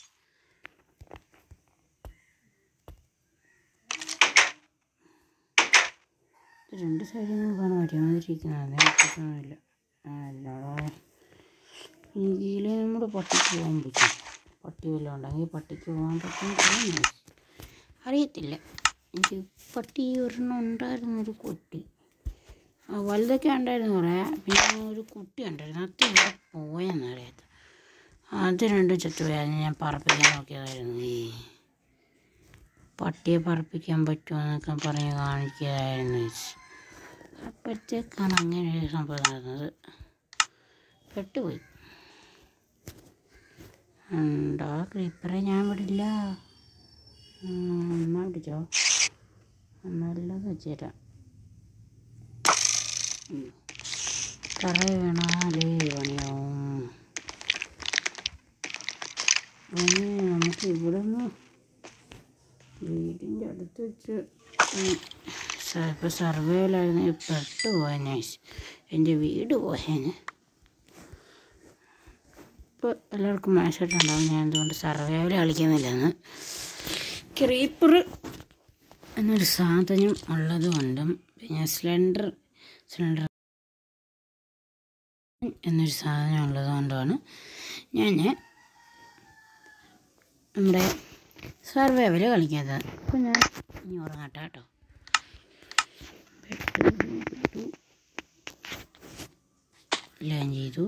A: ഇത് രണ്ട് സൈഡിൽ നിന്ന് കാണാൻ ഒരുമാതിരിക്കുന്നത് പറ്റുന്നില്ല അല്ലാതെ ഇതിൽ നമ്മുടെ പട്ടിക്ക് പോകാൻ പറ്റും പട്ടി വല്ലതും ഉണ്ടെങ്കിൽ പട്ടിക്ക് പോകാൻ പറ്റും തോന്നുന്നു അറിയത്തില്ല എനിക്ക് പട്ടി ഒരെണ്ണം ഉണ്ടായിരുന്നൊരു കുട്ടി ആ, വലുതൊക്കെ ഉണ്ടായിരുന്നു കുറേ പിന്നെ ഒരു കുട്ടി ഉണ്ടായിരുന്നു അത് ഇവിടെ പോയെന്നറിയാത്ത അത് രണ്ടും ചത്തുപോയായിരുന്നു ഞാൻ പറപ്പിക്കാൻ നോക്കിയതായിരുന്നു ഈ പട്ടിയെ പറപ്പിക്കാൻ പറ്റുമെന്നൊക്കെ പറഞ്ഞ് കാണിക്കുകയായിരുന്നു ചേച്ചി അപ്പോഴത്തേക്കാണ് അങ്ങനെ ഒരു സംഭവം നടന്നത് പെട്ടുപോയി ഉണ്ടോ ക്രീപ്പറെ ഞാൻ വിടില്ല ഉം, അമ്മ പിടിച്ചോ നല്ലത് വെച്ചുതരാം തറ വീണാലേ പണിയാവും അങ്ങനെ നമുക്ക് ഇവിടെ നിന്ന് വീടിൻ്റെ അടുത്ത് വെച്ച് ഇപ്പോൾ സർവേയിലായിരുന്നു പെട്ട് പോയനെ എൻ്റെ വീട് പോയേനെ ഇപ്പോൾ എല്ലാവർക്കും മനസ്സിലായിട്ടുണ്ടാവും ഞാൻ എന്തുകൊണ്ട് സർവേയിൽ കളിക്കുന്നില്ലെന്ന് ക്രീപ്പർ എന്നൊരു സാധനം ഉള്ളതുകൊണ്ടും പിന്നെ സിലിണ്ടർ സിലിണ്ടർ എന്നൊരു സാധനം ഉള്ളതുകൊണ്ടാണ് ഞാൻ നമ്മുടെ സർവൈവൽ കളിക്കാത്തത് അപ്പോൾ ഞാൻ ഇനി ഉറങ്ങട്ടെ കേട്ടോ പെട്ടു എല്ലാം ചെയ്തു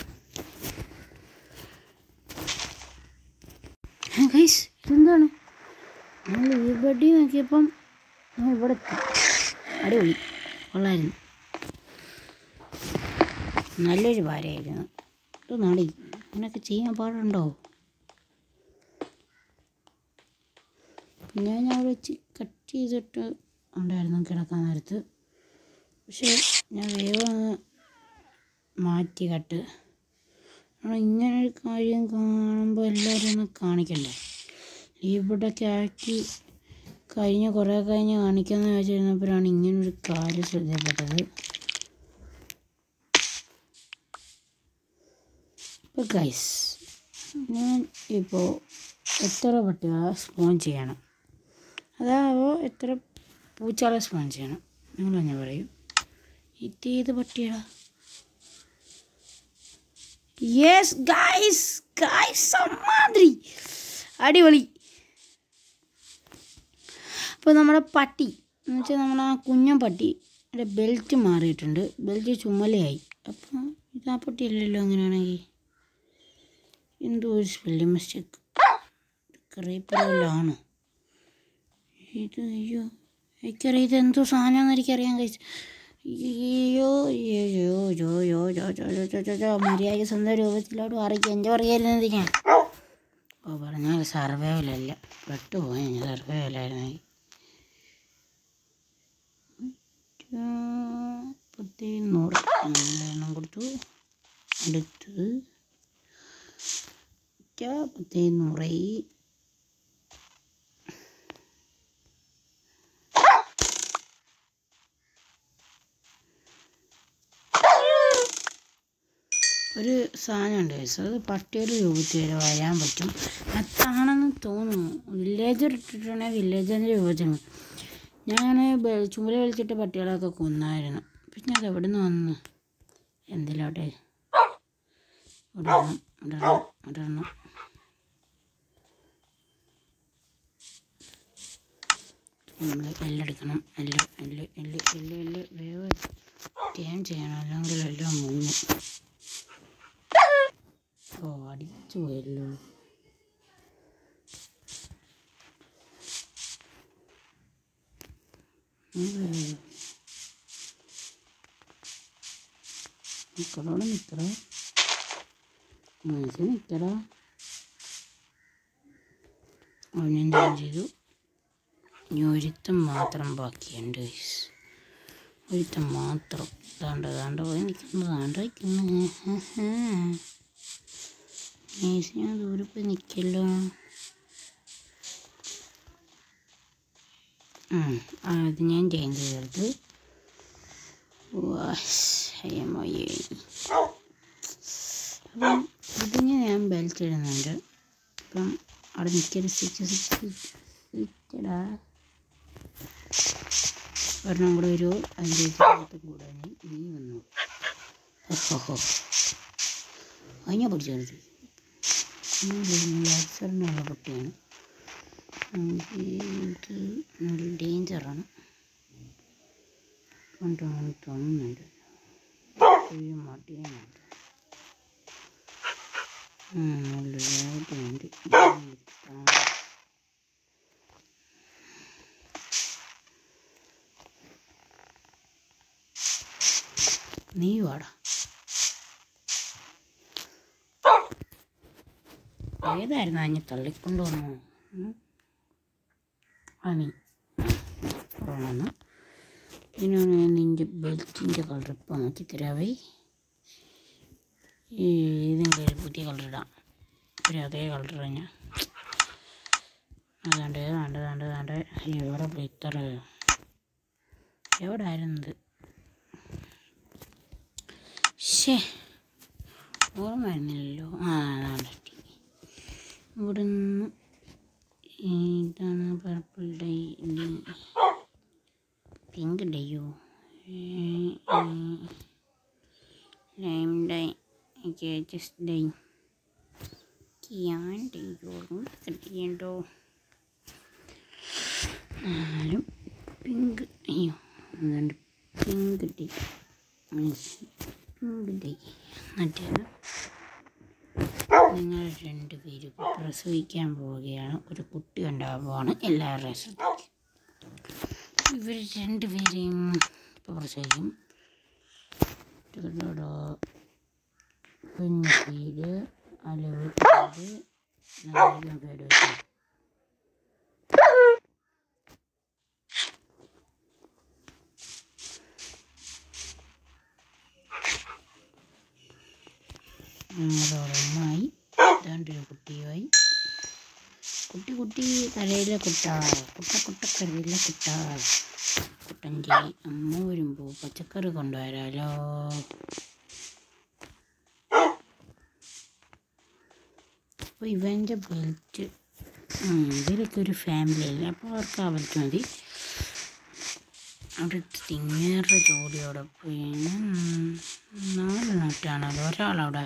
A: ഗൈസ് ഇതെന്താണ് നമ്മൾ ഈ ബഡി നോക്കിയപ്പം ഞാൻ ഇവിടെ എത്തി അടിപൊളി കൊള്ളായിരുന്നു നല്ലൊരു ഭാര്യയായിരുന്നു ഇത് നാടി അങ്ങനെയൊക്കെ ചെയ്യാൻ പാടുണ്ടോ പിന്നെ ഞാൻ അവിടെ വെച്ച് കട്ട് ചെയ്തിട്ട് ഉണ്ടായിരുന്നു കിടക്കാൻ നേരത്ത് പക്ഷേ ഞാൻ വേഗം അങ്ങ് മാറ്റി കട്ട് കാരണം ഇങ്ങനെ ഒരു കാര്യം കാണുമ്പോൾ എല്ലാവരും ഒന്ന് കാണിക്കണ്ടേ ഇവിടെയൊക്കെ ആക്കി കഴിഞ്ഞ കുറേ കഴിഞ്ഞ് കാണിക്കാമെന്ന് വെച്ചിരുന്നപ്പോഴാണ് ഇങ്ങനൊരു കാര്യം ശ്രദ്ധയിൽപ്പെട്ടത് ഇപ്പോൾ ഗൈസ് ഞാൻ ഇപ്പോൾ എത്ര പട്ടികളെ സ്പോൺ ചെയ്യണം അതാവോ എത്ര പൂച്ചകളെ സ്പോൺ ചെയ്യണം നിങ്ങൾ തന്നെ പറയും ഇതേത് പട്ടിയാ യെസ് ഗൈസ് ഗൈസ് സമ്മാതിരി അടിപൊളി അപ്പോൾ നമ്മുടെ പട്ടി എന്നുവെച്ചാൽ നമ്മൾ ആ കുഞ്ഞൻ പട്ടിയുടെ ബെൽറ്റ് മാറിയിട്ടുണ്ട് ബെൽറ്റ് ചുമലയായി അപ്പം ഇത് ആ പട്ടി അല്ലല്ലോ അങ്ങനെയാണെങ്കിൽ എന്തോ ഒരു സ്പെല്ലിംഗ് മിസ്റ്റേക്ക് കറിയപ്പെടലാണോ ഇത് അയ്യോ എനിക്കറിയാം ഇത് എന്തോ സാധനമാണെന്ന് എനിക്കറിയാൻ കഴിച്ചു അയ്യോ അയ്യോ ജോ യോ ജോ ജോ ജോ ജോ ജോ ജോ മര്യാദ സ്വന്തം രൂപത്തിലോട്ട് അറിയിക്കുക എൻ്റെ പറയായിരുന്നത് ഞാൻ ഓ പറഞ്ഞാൽ സർവൈവലല്ല പെട്ടുപോയി ഞാൻ സർവൈവലായിരുന്നെങ്കിൽ പത്തി നൂറ് അങ്ങനെ എണ്ണം കൊടുത്തു അടുത്തത് പത്തി നൂറായി ഒരു സാധനമുണ്ട് guys. അത് പട്ടിയുടെ രൂപത്തിൽ വരെ വരാൻ പറ്റും അതാണെന്ന് തോന്നുന്നു വില്ലേജർ ഇട്ടിട്ടുണ്ടെങ്കിൽ വില്ലേജറിൻ്റെ രൂപത്തിൽ ഞാൻ ചുമല വലിച്ചിട്ട് പട്ടികളൊക്കെ കൊന്നായിരുന്നു പിന്നെ അത് എവിടെ നിന്ന് വന്നു എന്തിലോട്ടെ ഇടണം ഇടണം ഇടണം നമ്മൾ എല്ലെടുക്കണം എല്ല് എല്ല് എല്ല് എല്ല് എല്ല് വേവ് ടേൺ ചെയ്യണം അല്ലെങ്കിൽ എല്ലാം മുങ്ങും ഓ അടിച്ചു പോയല്ലോ നിക്കടോടെ നിക്കട മനസ്സിൽ നിക്കടാ അവനെ ഞാൻ ചെയ്തു ഇനി ഒരുത്തം മാത്രം ബാക്കിയുണ്ട് guys. ഒരുത്തം മാത്രം ദാണ്ട ദാണ്ട പോയി നിൽക്കുന്നു ദാണ്ട നിൽക്കുന്നു നേഴ്സ് ഞാൻ ദൂരെ പോയി നിൽക്കല്ലോ ഉം, ആ, അത് ഞാൻ ചേഞ്ച് ചെയ്തെടുത്ത് അയ്യമ്മയ്യേ അപ്പം ഇതിന് ഞാൻ ബെൽറ്റ് ഇടുന്നുണ്ട് അപ്പം അവിടെ നിൽക്കരുത് സ്റ്റിച്ച് സ്റ്റിച്ച് സ്റ്റിച്ചടാ ഒരെണ്ണം കൂടെ ഒരു അതിൻ്റെ കൂടെ നീ നീ വന്നു ഓഹോ അതിനെ പിടിച്ചു നിർത്തി ലാക്സറിനുള്ള കുട്ടിയാണ് ഇത് നല്ല ഡേഞ്ചറാണ് കൊണ്ടുപോകാൻ തോന്നുന്നുണ്ട് ഒരു മടിയുന്നുണ്ട് നല്ല വേദനയുണ്ട് നീ വാടാ ഏതായിരുന്നു അതിനെ തള്ളിക്കൊണ്ട് വന്നു ആ നീ വന്ന് ഇതിനാണ് നിൻ്റെ ബെൽറ്റിൻ്റെ കളർ ഇപ്പം നോക്കി തരാവേ ഈ ഇതിൻ്റെ ഒരു പുതിയ കളർ ഇടാം ഒരു അതേ കളർ തന്നെ അതാണ്ട് ഏതാണ്ട് ഏതാണ്ട് ഏതാണ്ട് എവിടെ ഇത്ര എവിടെ ആയിരുന്നത് ശേ ഓർമ്മ വരുന്നില്ലല്ലോ ആ അതാണ് ഇവിടെ നിന്ന് ഇതാണ് പർപ്പിൾ ഡൈ പിങ്ക് ഡൈയോ lime dye just dye cyan ഡൈയോളും കിട്ടിയണ്ടോ നാലും പിങ്ക് അയ്യോ അതുകൊണ്ട് പിങ്ക് ഡൈ പിങ്ക് ഡൈ മറ്റേത് നിങ്ങൾ രണ്ടുപേരും പ്രസവിക്കാൻ പോവുകയാണ് ഒരു കുട്ടി ഉണ്ടാവുകയാണ് എല്ലാവരുടെയും ശ്രദ്ധയ്ക്ക് ഇവർ രണ്ടുപേരെയും ഇപ്പോൾ പ്രസവിക്കും ടടടോ. കുഞ്ഞ് പേര് അലവ് പേര് നല്ല പേര് വെച്ചു അതോടൊന്നായി രണ്ടൊരു കുട്ടിയുമായി കുട്ടി കുട്ടി കരയിലെ കുട്ട കുട്ട കുട്ട കരയിലെ കുട്ട കുട്ടൻ്റെ അമ്മ വരുമ്പോൾ പച്ചക്കറി കൊണ്ടുവരാലോ അപ്പോൾ ഇവൻ്റെ ബെൽറ്റ് ഇവരൊക്കെ ഒരു ഫാമിലി അല്ലേ അപ്പോൾ അവർക്ക് ആ ബെൽറ്റ് മതി അവിടെ തിങ്ങേറെ ജോഡിയോടെ പോയി നാല് നട്ടാണല്ലോ ഒരാളവിടെ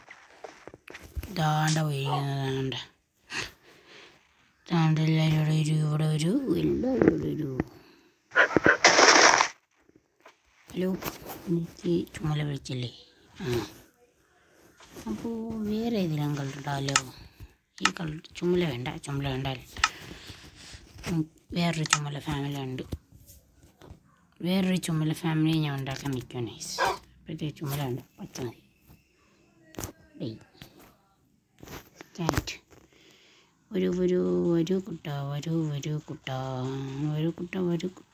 A: ദാണ്ട പോയിരിക്കുന്നതാണ്ട ദാണ്ട എല്ലാവരും ഇവിടെ ഒരു ഇവിടെ ഒരു എല്ലാവരും ഇവിടെ ഒരു ഹലോ എനിക്ക് ചുമല വിളിച്ചില്ലേ ആ അപ്പോൾ വേറെ ഏതെങ്കിലും കളർ ഇടാമല്ലോ ഈ കളർ ചുമല വേണ്ട ചുമല വേണ്ട ഉം, വേറൊരു ചുമല ഫാമിലി ഉണ്ട് വേറൊരു ചുമല ഫാമിലി ഞാൻ ഉണ്ടാക്കാൻ നിൽക്കുക നൈസ് അപ്പോഴത്തേക്ക് ചുമല ഉണ്ട് പച്ച മതി ഡേയ് സ്റ്റാൻഡ് വരൂ വരൂ വരൂ കുട്ട വരൂ വരൂ കുട്ട വരൂ കുട്ട വരൂ കുട്ട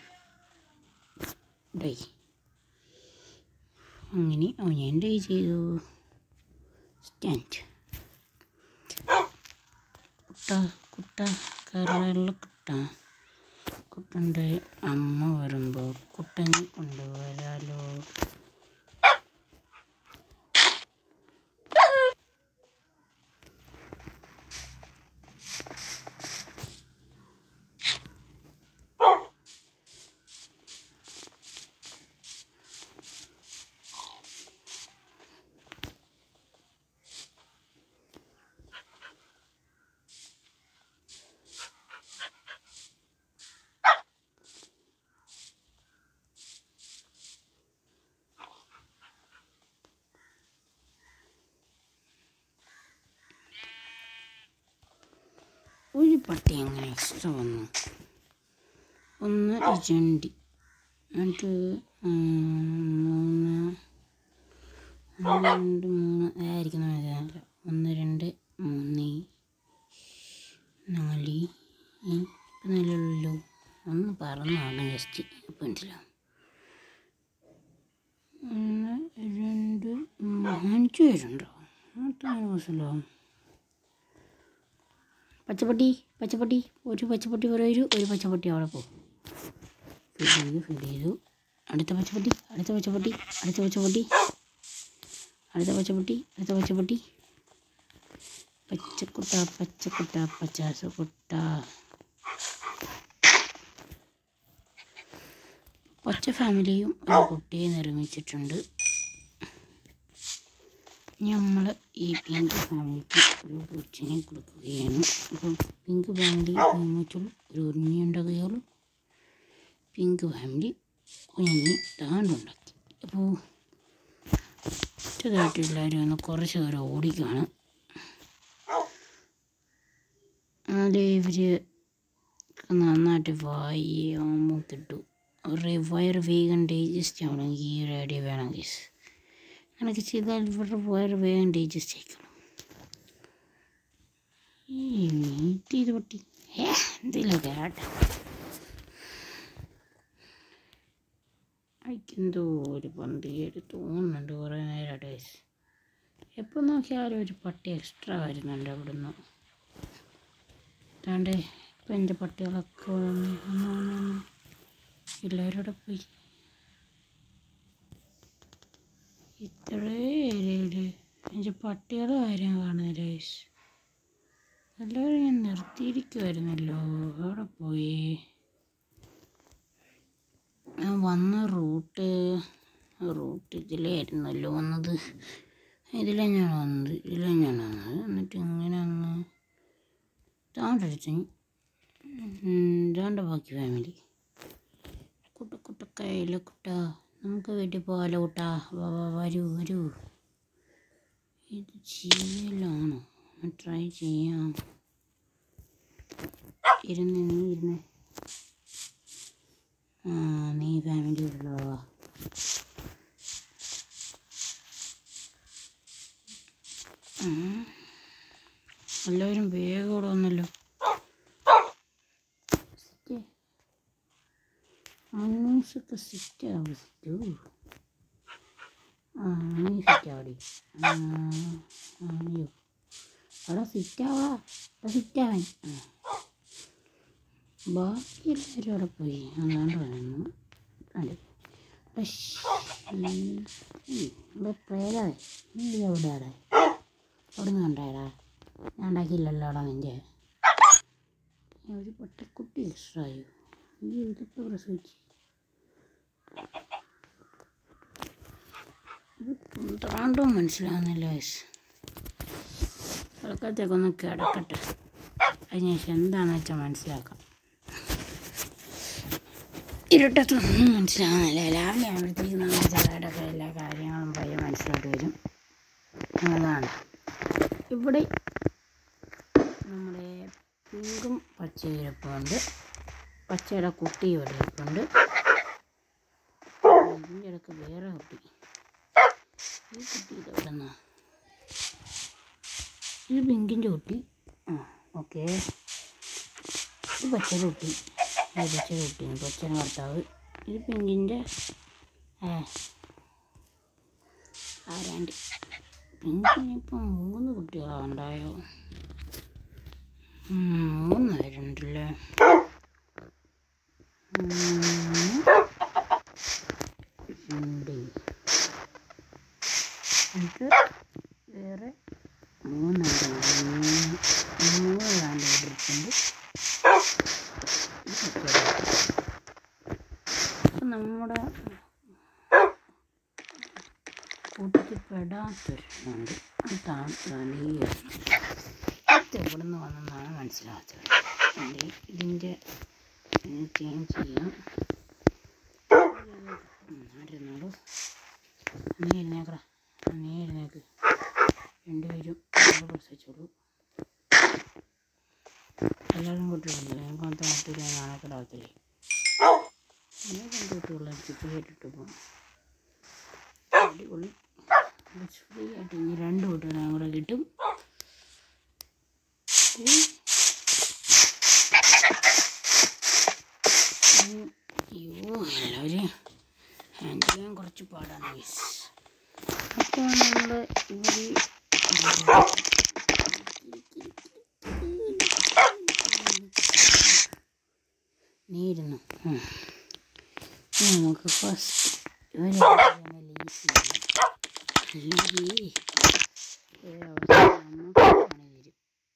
A: ഡേയ് അങ്ങനെ അവൻ ഞാൻ ഡേ ചെയ്തു സ്റ്റാൻഡ് കുട്ട കുട്ട കരളുള്ള കുട്ട കുട്ടൻ്റെ അമ്മ വരുമ്പോൾ കുട്ടനെ കൊണ്ടുവരാലോ ഒരു പട്ടി എങ്ങനെ എക്സ്ട്രാ വന്നു ഒന്ന് ഇജണ്ടി എന്നിട്ട് മൂന്ന് ഒന്ന് രണ്ട് മൂന്ന് ആയിരിക്കുന്ന മനസ്സിലായില്ല ഒന്ന് രണ്ട് മൂന്ന് നാല് ഈ ഇപ്പം നിലയുള്ളൂ ഒന്ന് പറന്ന് നോക്കാം ജസ്റ്റ് ഇപ്പം മനസ്സിലാവും ഒന്ന് രണ്ട് മൂന്ന് അഞ്ച് പേരുണ്ടോ അത്ര മനസ്സിലാവും പച്ചപ്പട്ടി പച്ചപ്പട്ടി ഒരു പച്ചപ്പട്ടി പറയൂ ഒരു പച്ചപ്പട്ടി അവിടെ പോകും ഫീഡ് ചെയ്തു ഫീഡ് ചെയ്തു അടുത്ത പച്ചപ്പട്ടി അടുത്ത പച്ചപ്പട്ടി അടുത്ത പച്ചപ്പട്ടി അടുത്ത പച്ചപ്പട്ടി അടുത്ത പച്ചപ്പട്ടി പച്ചക്കുട്ട പച്ചക്കുട്ട പച്ചാസക്കുട്ട പച്ച ഫാമിലിയും ഒരു കുട്ടിയെ നിർമ്മിച്ചിട്ടുണ്ട് നമ്മൾ ഈ പിങ്ക് ഫാമിലിക്ക് ഒരു കൊച്ചിനെ കൊടുക്കുകയാണ് അപ്പോൾ പിങ്ക് ഫാമിലി നിർമ്മിച്ചുള്ളൂ ഒരു ഉണ്ണിയുണ്ടാകുകയുള്ളൂ പിങ്ക് ഫാമിലി കുഞ്ഞിനെ താണ്ടുണ്ടാക്കി അപ്പോൾ ചെറുതായിട്ട് എല്ലാവരും ഒന്ന് കുറച്ച് നേരം ഓടിക്കുകയാണ് അത് ഇവർ നന്നായിട്ട് വായമോ കിട്ടും അവരുടെ വയറ് വേഗം ഡൈജസ്റ്റ് ആവണമെങ്കിൽ ഈ ഒരു ഐഡിയ വേണം ഗീസ് അങ്ങനെയൊക്കെ ചെയ്താൽ ഇവരുടെ വയറ് വേഗം ഡൈജസ്റ്റ് ആയിക്കണം ഈ മീറ്റ് ചെയ്ത് പൊട്ടി ഏ എന്തെങ്കിലുമൊക്കെ ആട്ടെ എനിക്കെന്തോ ഒരു പന്തികേട് തോന്നുന്നുണ്ട് കുറേ നേരമായിട്ട് ഗൈസ് എപ്പോൾ നോക്കിയാലും ഒരു പട്ടി എക്സ്ട്രാ വരുന്നുണ്ട് അവിടുന്ന് അതാണ്ട് ഇപ്പം എൻ്റെ പട്ടികളൊക്കെ വന്ന് വന്ന് വന്ന് വന്ന് എല്ലാവരും കൂടെ പോയി ഇത്രേ ഏരിയയിൽ എൻ്റെ പട്ടികൾ കാര്യം കാണുന്നില്ല ഗൈസ് എല്ലാവരും ഞാൻ നിർത്തിയിരിക്കുമായിരുന്നല്ലോ അവിടെ പോയി ഞാൻ വന്ന റൂട്ട് റൂട്ട് ഇതിലായിരുന്നല്ലോ വന്നത് ഇതിലെ ഞാൻ വന്നത് ഇതിലെ ഞാൻ വന്നത് എന്നിട്ട് ഇങ്ങനെ ഒന്ന് താണ്ടടുത്ത് ഇതാണ്ട് ബാക്കി ഫാമിലി കുട്ട കുട്ടക്കയില കുട്ട നമുക്ക് വീട്ടിൽ പോകാലോ കുട്ടാ വാ വാ വരൂ വരൂ ഇത് ചെയ്യലാണോ ട്രൈ ചെയ്യാം ഇരുന്ന് നീ ഇരുന്ന് ആ നീ ഫാമിലി ഉള്ളതാ എല്ലാവരും വേഗം ഇവിടെ വന്നല്ലോ അന്നൂസൊക്കെ സിറ്റ് ആവും സിറ്റു ആ നീ സിറ്റ് ആവടി ആ ആ, അയ്യോ അവിടെ സിറ്റാവാ അവിടെ സിറ്റാവാൻ ആ ബാക്കി എല്ലാവരും അവിടെ പോയി അതാണ്ട് വന്നു അതെ ഇവിടെ പ്രേതാവേ നീ എവിടെ അവിടെ അവിടെ നിന്ന് കണ്ടായടാ ഞാൻ ഉണ്ടാക്കിയില്ലല്ലോടാ നിൻ്റെ ഒരു പട്ടിക്കുട്ടി എക്സ്ട്രായോ ഈ ഇതിപ്പോൾ പ്രസവിച്ച് താണ്ടും മനസ്സിലാവുന്നില്ല വയസ്സ് കിടക്കത്തേക്കൊന്ന് കിടക്കട്ടെ അതിനുശേഷം എന്താണെന്ന് വെച്ചാൽ മനസ്സിലാക്കാം ഇരുട്ടത്തൊന്നും മനസ്സിലാവുന്നില്ല രാവിലെ ആകുമ്പോഴത്തേക്കും നമ്മുടെ ചായയുടെയൊക്കെ എല്ലാ കാര്യങ്ങളും പയ്യെ മനസ്സിലോട്ട് വരും അതാണ് ഇവിടെ നമ്മുടെ പിങ്കും പച്ചയും ഇരിപ്പുണ്ട് പച്ചയുടെ കുട്ടി ഇവിടെ ഇരിപ്പുണ്ട് ഇതിൻ്റെ ഇടയ്ക്ക് വേറെ കുട്ടി ഈ കുട്ടി ഇതെവിടെ നിന്നാ ഇത് പിങ്കിൻ്റെ കുട്ടി ആ ഓക്കെ ഇത് പച്ചയുടെ കുട്ടി ഇത് പച്ചയുടെ കുട്ടിയാണ് പച്ചയുടെ ഭർത്താവ് ഇത് പിങ്കിൻ്റെ ആ ആരാണ്ട് പിങ്കിനിപ്പം മൂന്ന് കുട്ടികളുണ്ടായോ ഉം, മൂന്ന് പേരുണ്ടല്ലേ ഉം. ഉണ്ട് ഇത് വേറെ മൂന്നെണ്ണം മൂന്ന് കാണ്ട് ഇട്ടിട്ടുണ്ട് അപ്പം നമ്മുടെ കൂട്ടത്തിൽ പെടാത്തൊരെണ്ണമുണ്ട് അതാണ് ഇതാണ് ഈ ഒരെണ്ണം ഇത് എവിടെ നിന്ന് വന്നെന്നാണ് മനസ്സിലാകാത്തത് അതുകൊണ്ട് ഇതിൻ്റെ ചേഞ്ച് ചെയ്യാം ആരുന്നോളൂ നീ എഴുന്നേക്കടാ നീ എഴുന്നേക്ക് രണ്ടുപേരും ഇവിടെ പ്രസവിച്ചോളൂ എല്ലാവരും കുട്ടികളുണ്ട് ഞങ്ങൾക്ക് മൊത്തം കുട്ടിയില്ല നാണക്കെടാവത്തില്ലേ നീ രണ്ട് കുട്ടികളെ ചിപ്പ് കേട്ടിട്ട് പോകും അടിപൊളി ഫ്രീ ആയിട്ട് ഇനി രണ്ട് കുട്ടികളെ കൂടെ കിട്ടും ഉം. ഉം. അയ്യോ എല്ലാവരും ഹാൻഡിൽ ചെയ്യാൻ കുറച്ച് പാടാണ് guys. അപ്പോൾ നമ്മൾ ഇവിടെ നീരുന്നു ഉം. ഇനി നമുക്ക് ഫസ്റ്റ് ഇവരെ ലീസ് ചെയ്യാം അല്ലെങ്കിൽ ഒരു അവസ്ഥ നമുക്ക് പണി തരും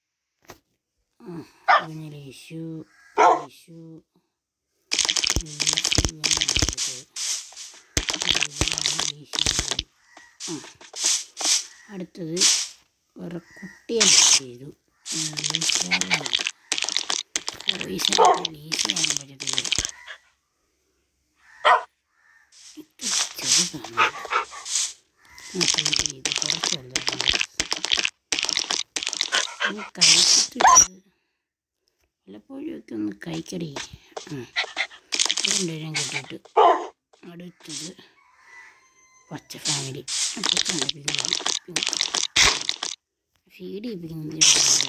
A: ആ പിന്നെ ലേശു ലേശു ലേശു വേണ്ടത് ആ അടുത്തത് വേറെ കുട്ടിയെ ചെയ്തു വോയിസ് ചെയ്യാൻ പറ്റത്തില്ല ഇത് ചെറുതാണ് അപ്പം ഇത് കുറച്ചല്ല ഒന്ന് കഴിച്ചിട്ട് വല്ലപ്പോഴും ഒക്കെ ഒന്ന് കഴിക്കടി ആ രണ്ടുപേരും കിട്ടിയിട്ട് അടുത്തത് പച്ച ഫാമിലി പച്ച ഫീഡ് ചെയ്യിപ്പിക്കുന്നത്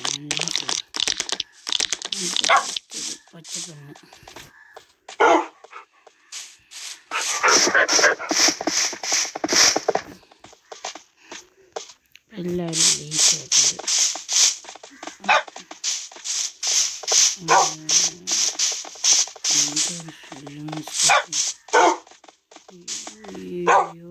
A: പച്ച പെണ്ണ് എല്ലാവരും ലേസായിട്ടുണ്ട് അയ്യോ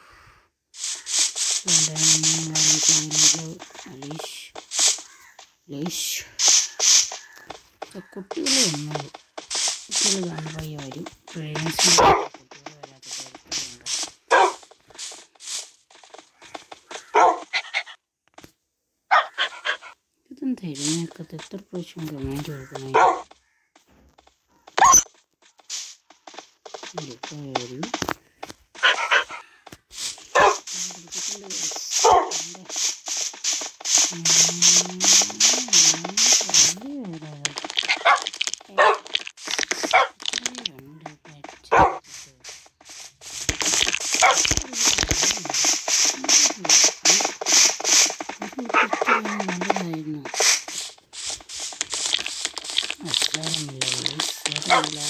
A: കുട്ടികളെ ഒന്നും കുട്ടികൾ കാണുമ്പോൾ പയ്യ വരും പേരൻസിന് കുട്ടികൾ വരാത്ത കുഴപ്പമുണ്ട് ഇതെന്താ എഴുന്നേക്കത്ത് എത്ര പ്രാവശ്യം കമാൻഡ് കൊടുക്കണേ ഇതിപ്പോൾ വരൂ നല്ലതായിരുന്നു അസ്കാരമില്ല ഈശ്വരമില്ല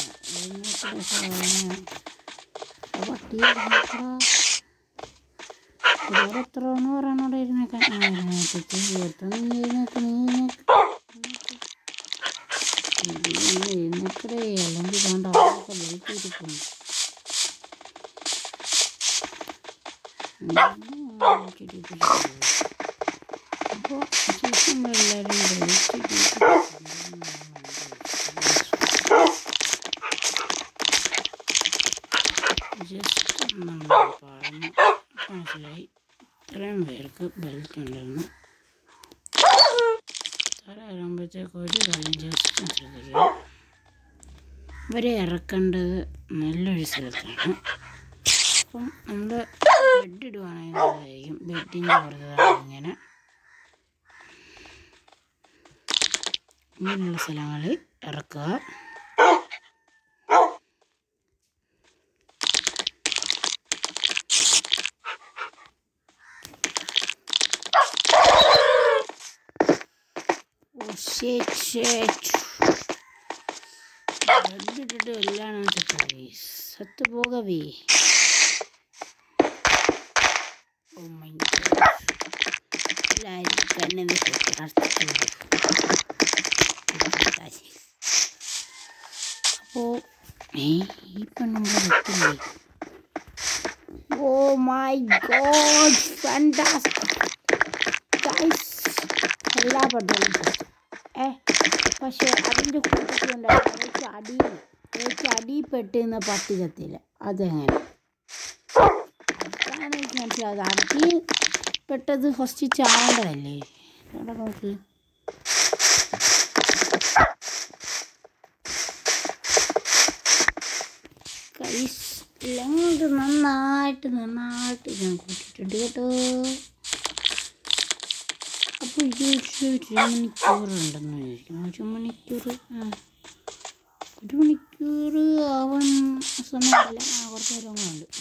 A: പട്ടിയെ ഇവിടെ എത്ര എന്ന് പറയണോടെ ഇരുന്നേക്കാൻ ആ ഇരുന്നേക്ക് ചേർത്ത് നീ എഴുന്നേക്ക് നീ എഴുന്നേക്ക് എഴുന്നേക്കടേ അല്ലെങ്കിൽ വേണ്ട അവരൊക്കെ വീട്ടിരിക്കുന്നു അപ്പോൾ ശേഷം എല്ലാവരും ജസ്റ്റ് നമ്മൾ പറഞ്ഞു മനസ്സിലായി ഇത്രയും പേർക്ക് ബെൽറ്റ് ഉണ്ടായിരുന്നു തല ആകുമ്പോഴത്തേക്ക് ഒരു കാര്യം ജസ്റ്റ് ശ്രദ്ധിക്കുക ഇവരെ ഇറക്കേണ്ടത് നല്ലൊരു സ്ഥലത്താണ് അപ്പം നമ്മൾ ബെഡ് ഇടുവാണെങ്കിൽ നല്ലതായിരിക്കും ബെഡിൻ്റെ പുറത്താണ് ഇങ്ങനെ ഇങ്ങനെയുള്ള സ്ഥലങ്ങളിൽ ഇറക്കുക ഓ ഷേറ്റ് ഷേറ്റ് ബെഡ് ഇട്ടിട്ട് എല്ലാം ചത്തുപോയി സത്തുപോകവേ ഓ മൈ എല്ലാവരും തന്നെ പ്രാർത്ഥിച്ചു അപ്പോൾ ഏ ഈ പെണ്ണുമ്പോൾ വെക്കില്ലേ oh my god fantastic guys എല്ലാ പെട്രോളും ചത്തു ഏ പക്ഷേ അതിൻ്റെ കൂട്ടത്തിലുണ്ടായിരുന്നു എനിക്ക് അടിയിൽ എനിക്ക് അടിയിൽ പെട്ടിരുന്ന പട്ടി ചത്തില്ല അതെങ്ങനെ അതാണ് എനിക്ക് മനസ്സിലായത് അടിയിൽ പെട്ടത് ഫസ്റ്റ് ചാവേണ്ടതല്ലേ ഇവിടെ നോക്ക് കൈസ് ലെങ്ക് നന്നായിട്ട് നന്നായിട്ട് ഞാൻ കൂട്ടിയിട്ടുണ്ട് കേട്ടോ അപ്പോൾ ഇത് ഒരു മണിക്കൂറുണ്ടെന്ന് വിചാരിക്കും ഒരു മണിക്കൂർ ആ ഒരു മണിക്കൂർ ആവാൻ സമയമില്ല ആ കുറച്ച് നേരം കൂടെ ഉണ്ട്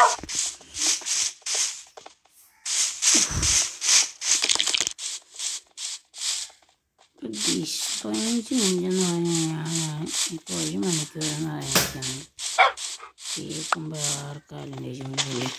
A: ഗീസ് പതിനഞ്ച് മിനിറ്റ് എന്ന് പറഞ്ഞാൽ ഇപ്പോൾ ഒരു മണിക്കൂർ എന്ന് പറഞ്ഞിരിക്കുന്നത് കേൾക്കുമ്പോൾ ആർക്കാലും ദേഷ്യമില്ലേ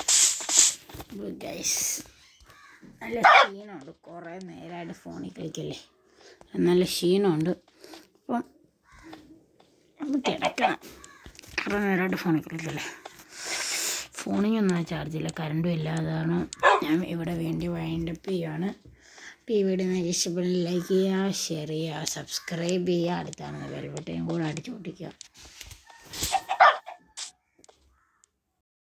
A: ഗൈസ് നല്ല ക്ഷീണമുണ്ട് കുറേ നേരമായിട്ട് ഫോണിൽ കളിക്കല്ലേ നല്ല ക്ഷീണമുണ്ട് അപ്പം ഒന്ന് കിടക്കണം കുറേ നേരമായിട്ട് ഫോണിൽ കളിക്കല്ലേ ഫോണിനൊന്നും ചാർജില്ല കറണ്ടും ഇല്ല അതാണ് ഞാൻ ഇവിടെ വേണ്ടി വൈൻഡപ്പ് ചെയ്യുകയാണ് അപ്പോൾ ഈ വീഡിയോ നിങ്ങൾക്ക് ഇഷ്ടപ്പെട്ട് ലൈക്ക് ചെയ്യുക ഷെയർ ചെയ്യുക സബ്സ്ക്രൈബ് ചെയ്യുക അടുത്താണ് ബെൽബട്ടയും കൂടെ അടിച്ചു പൊട്ടിക്കുക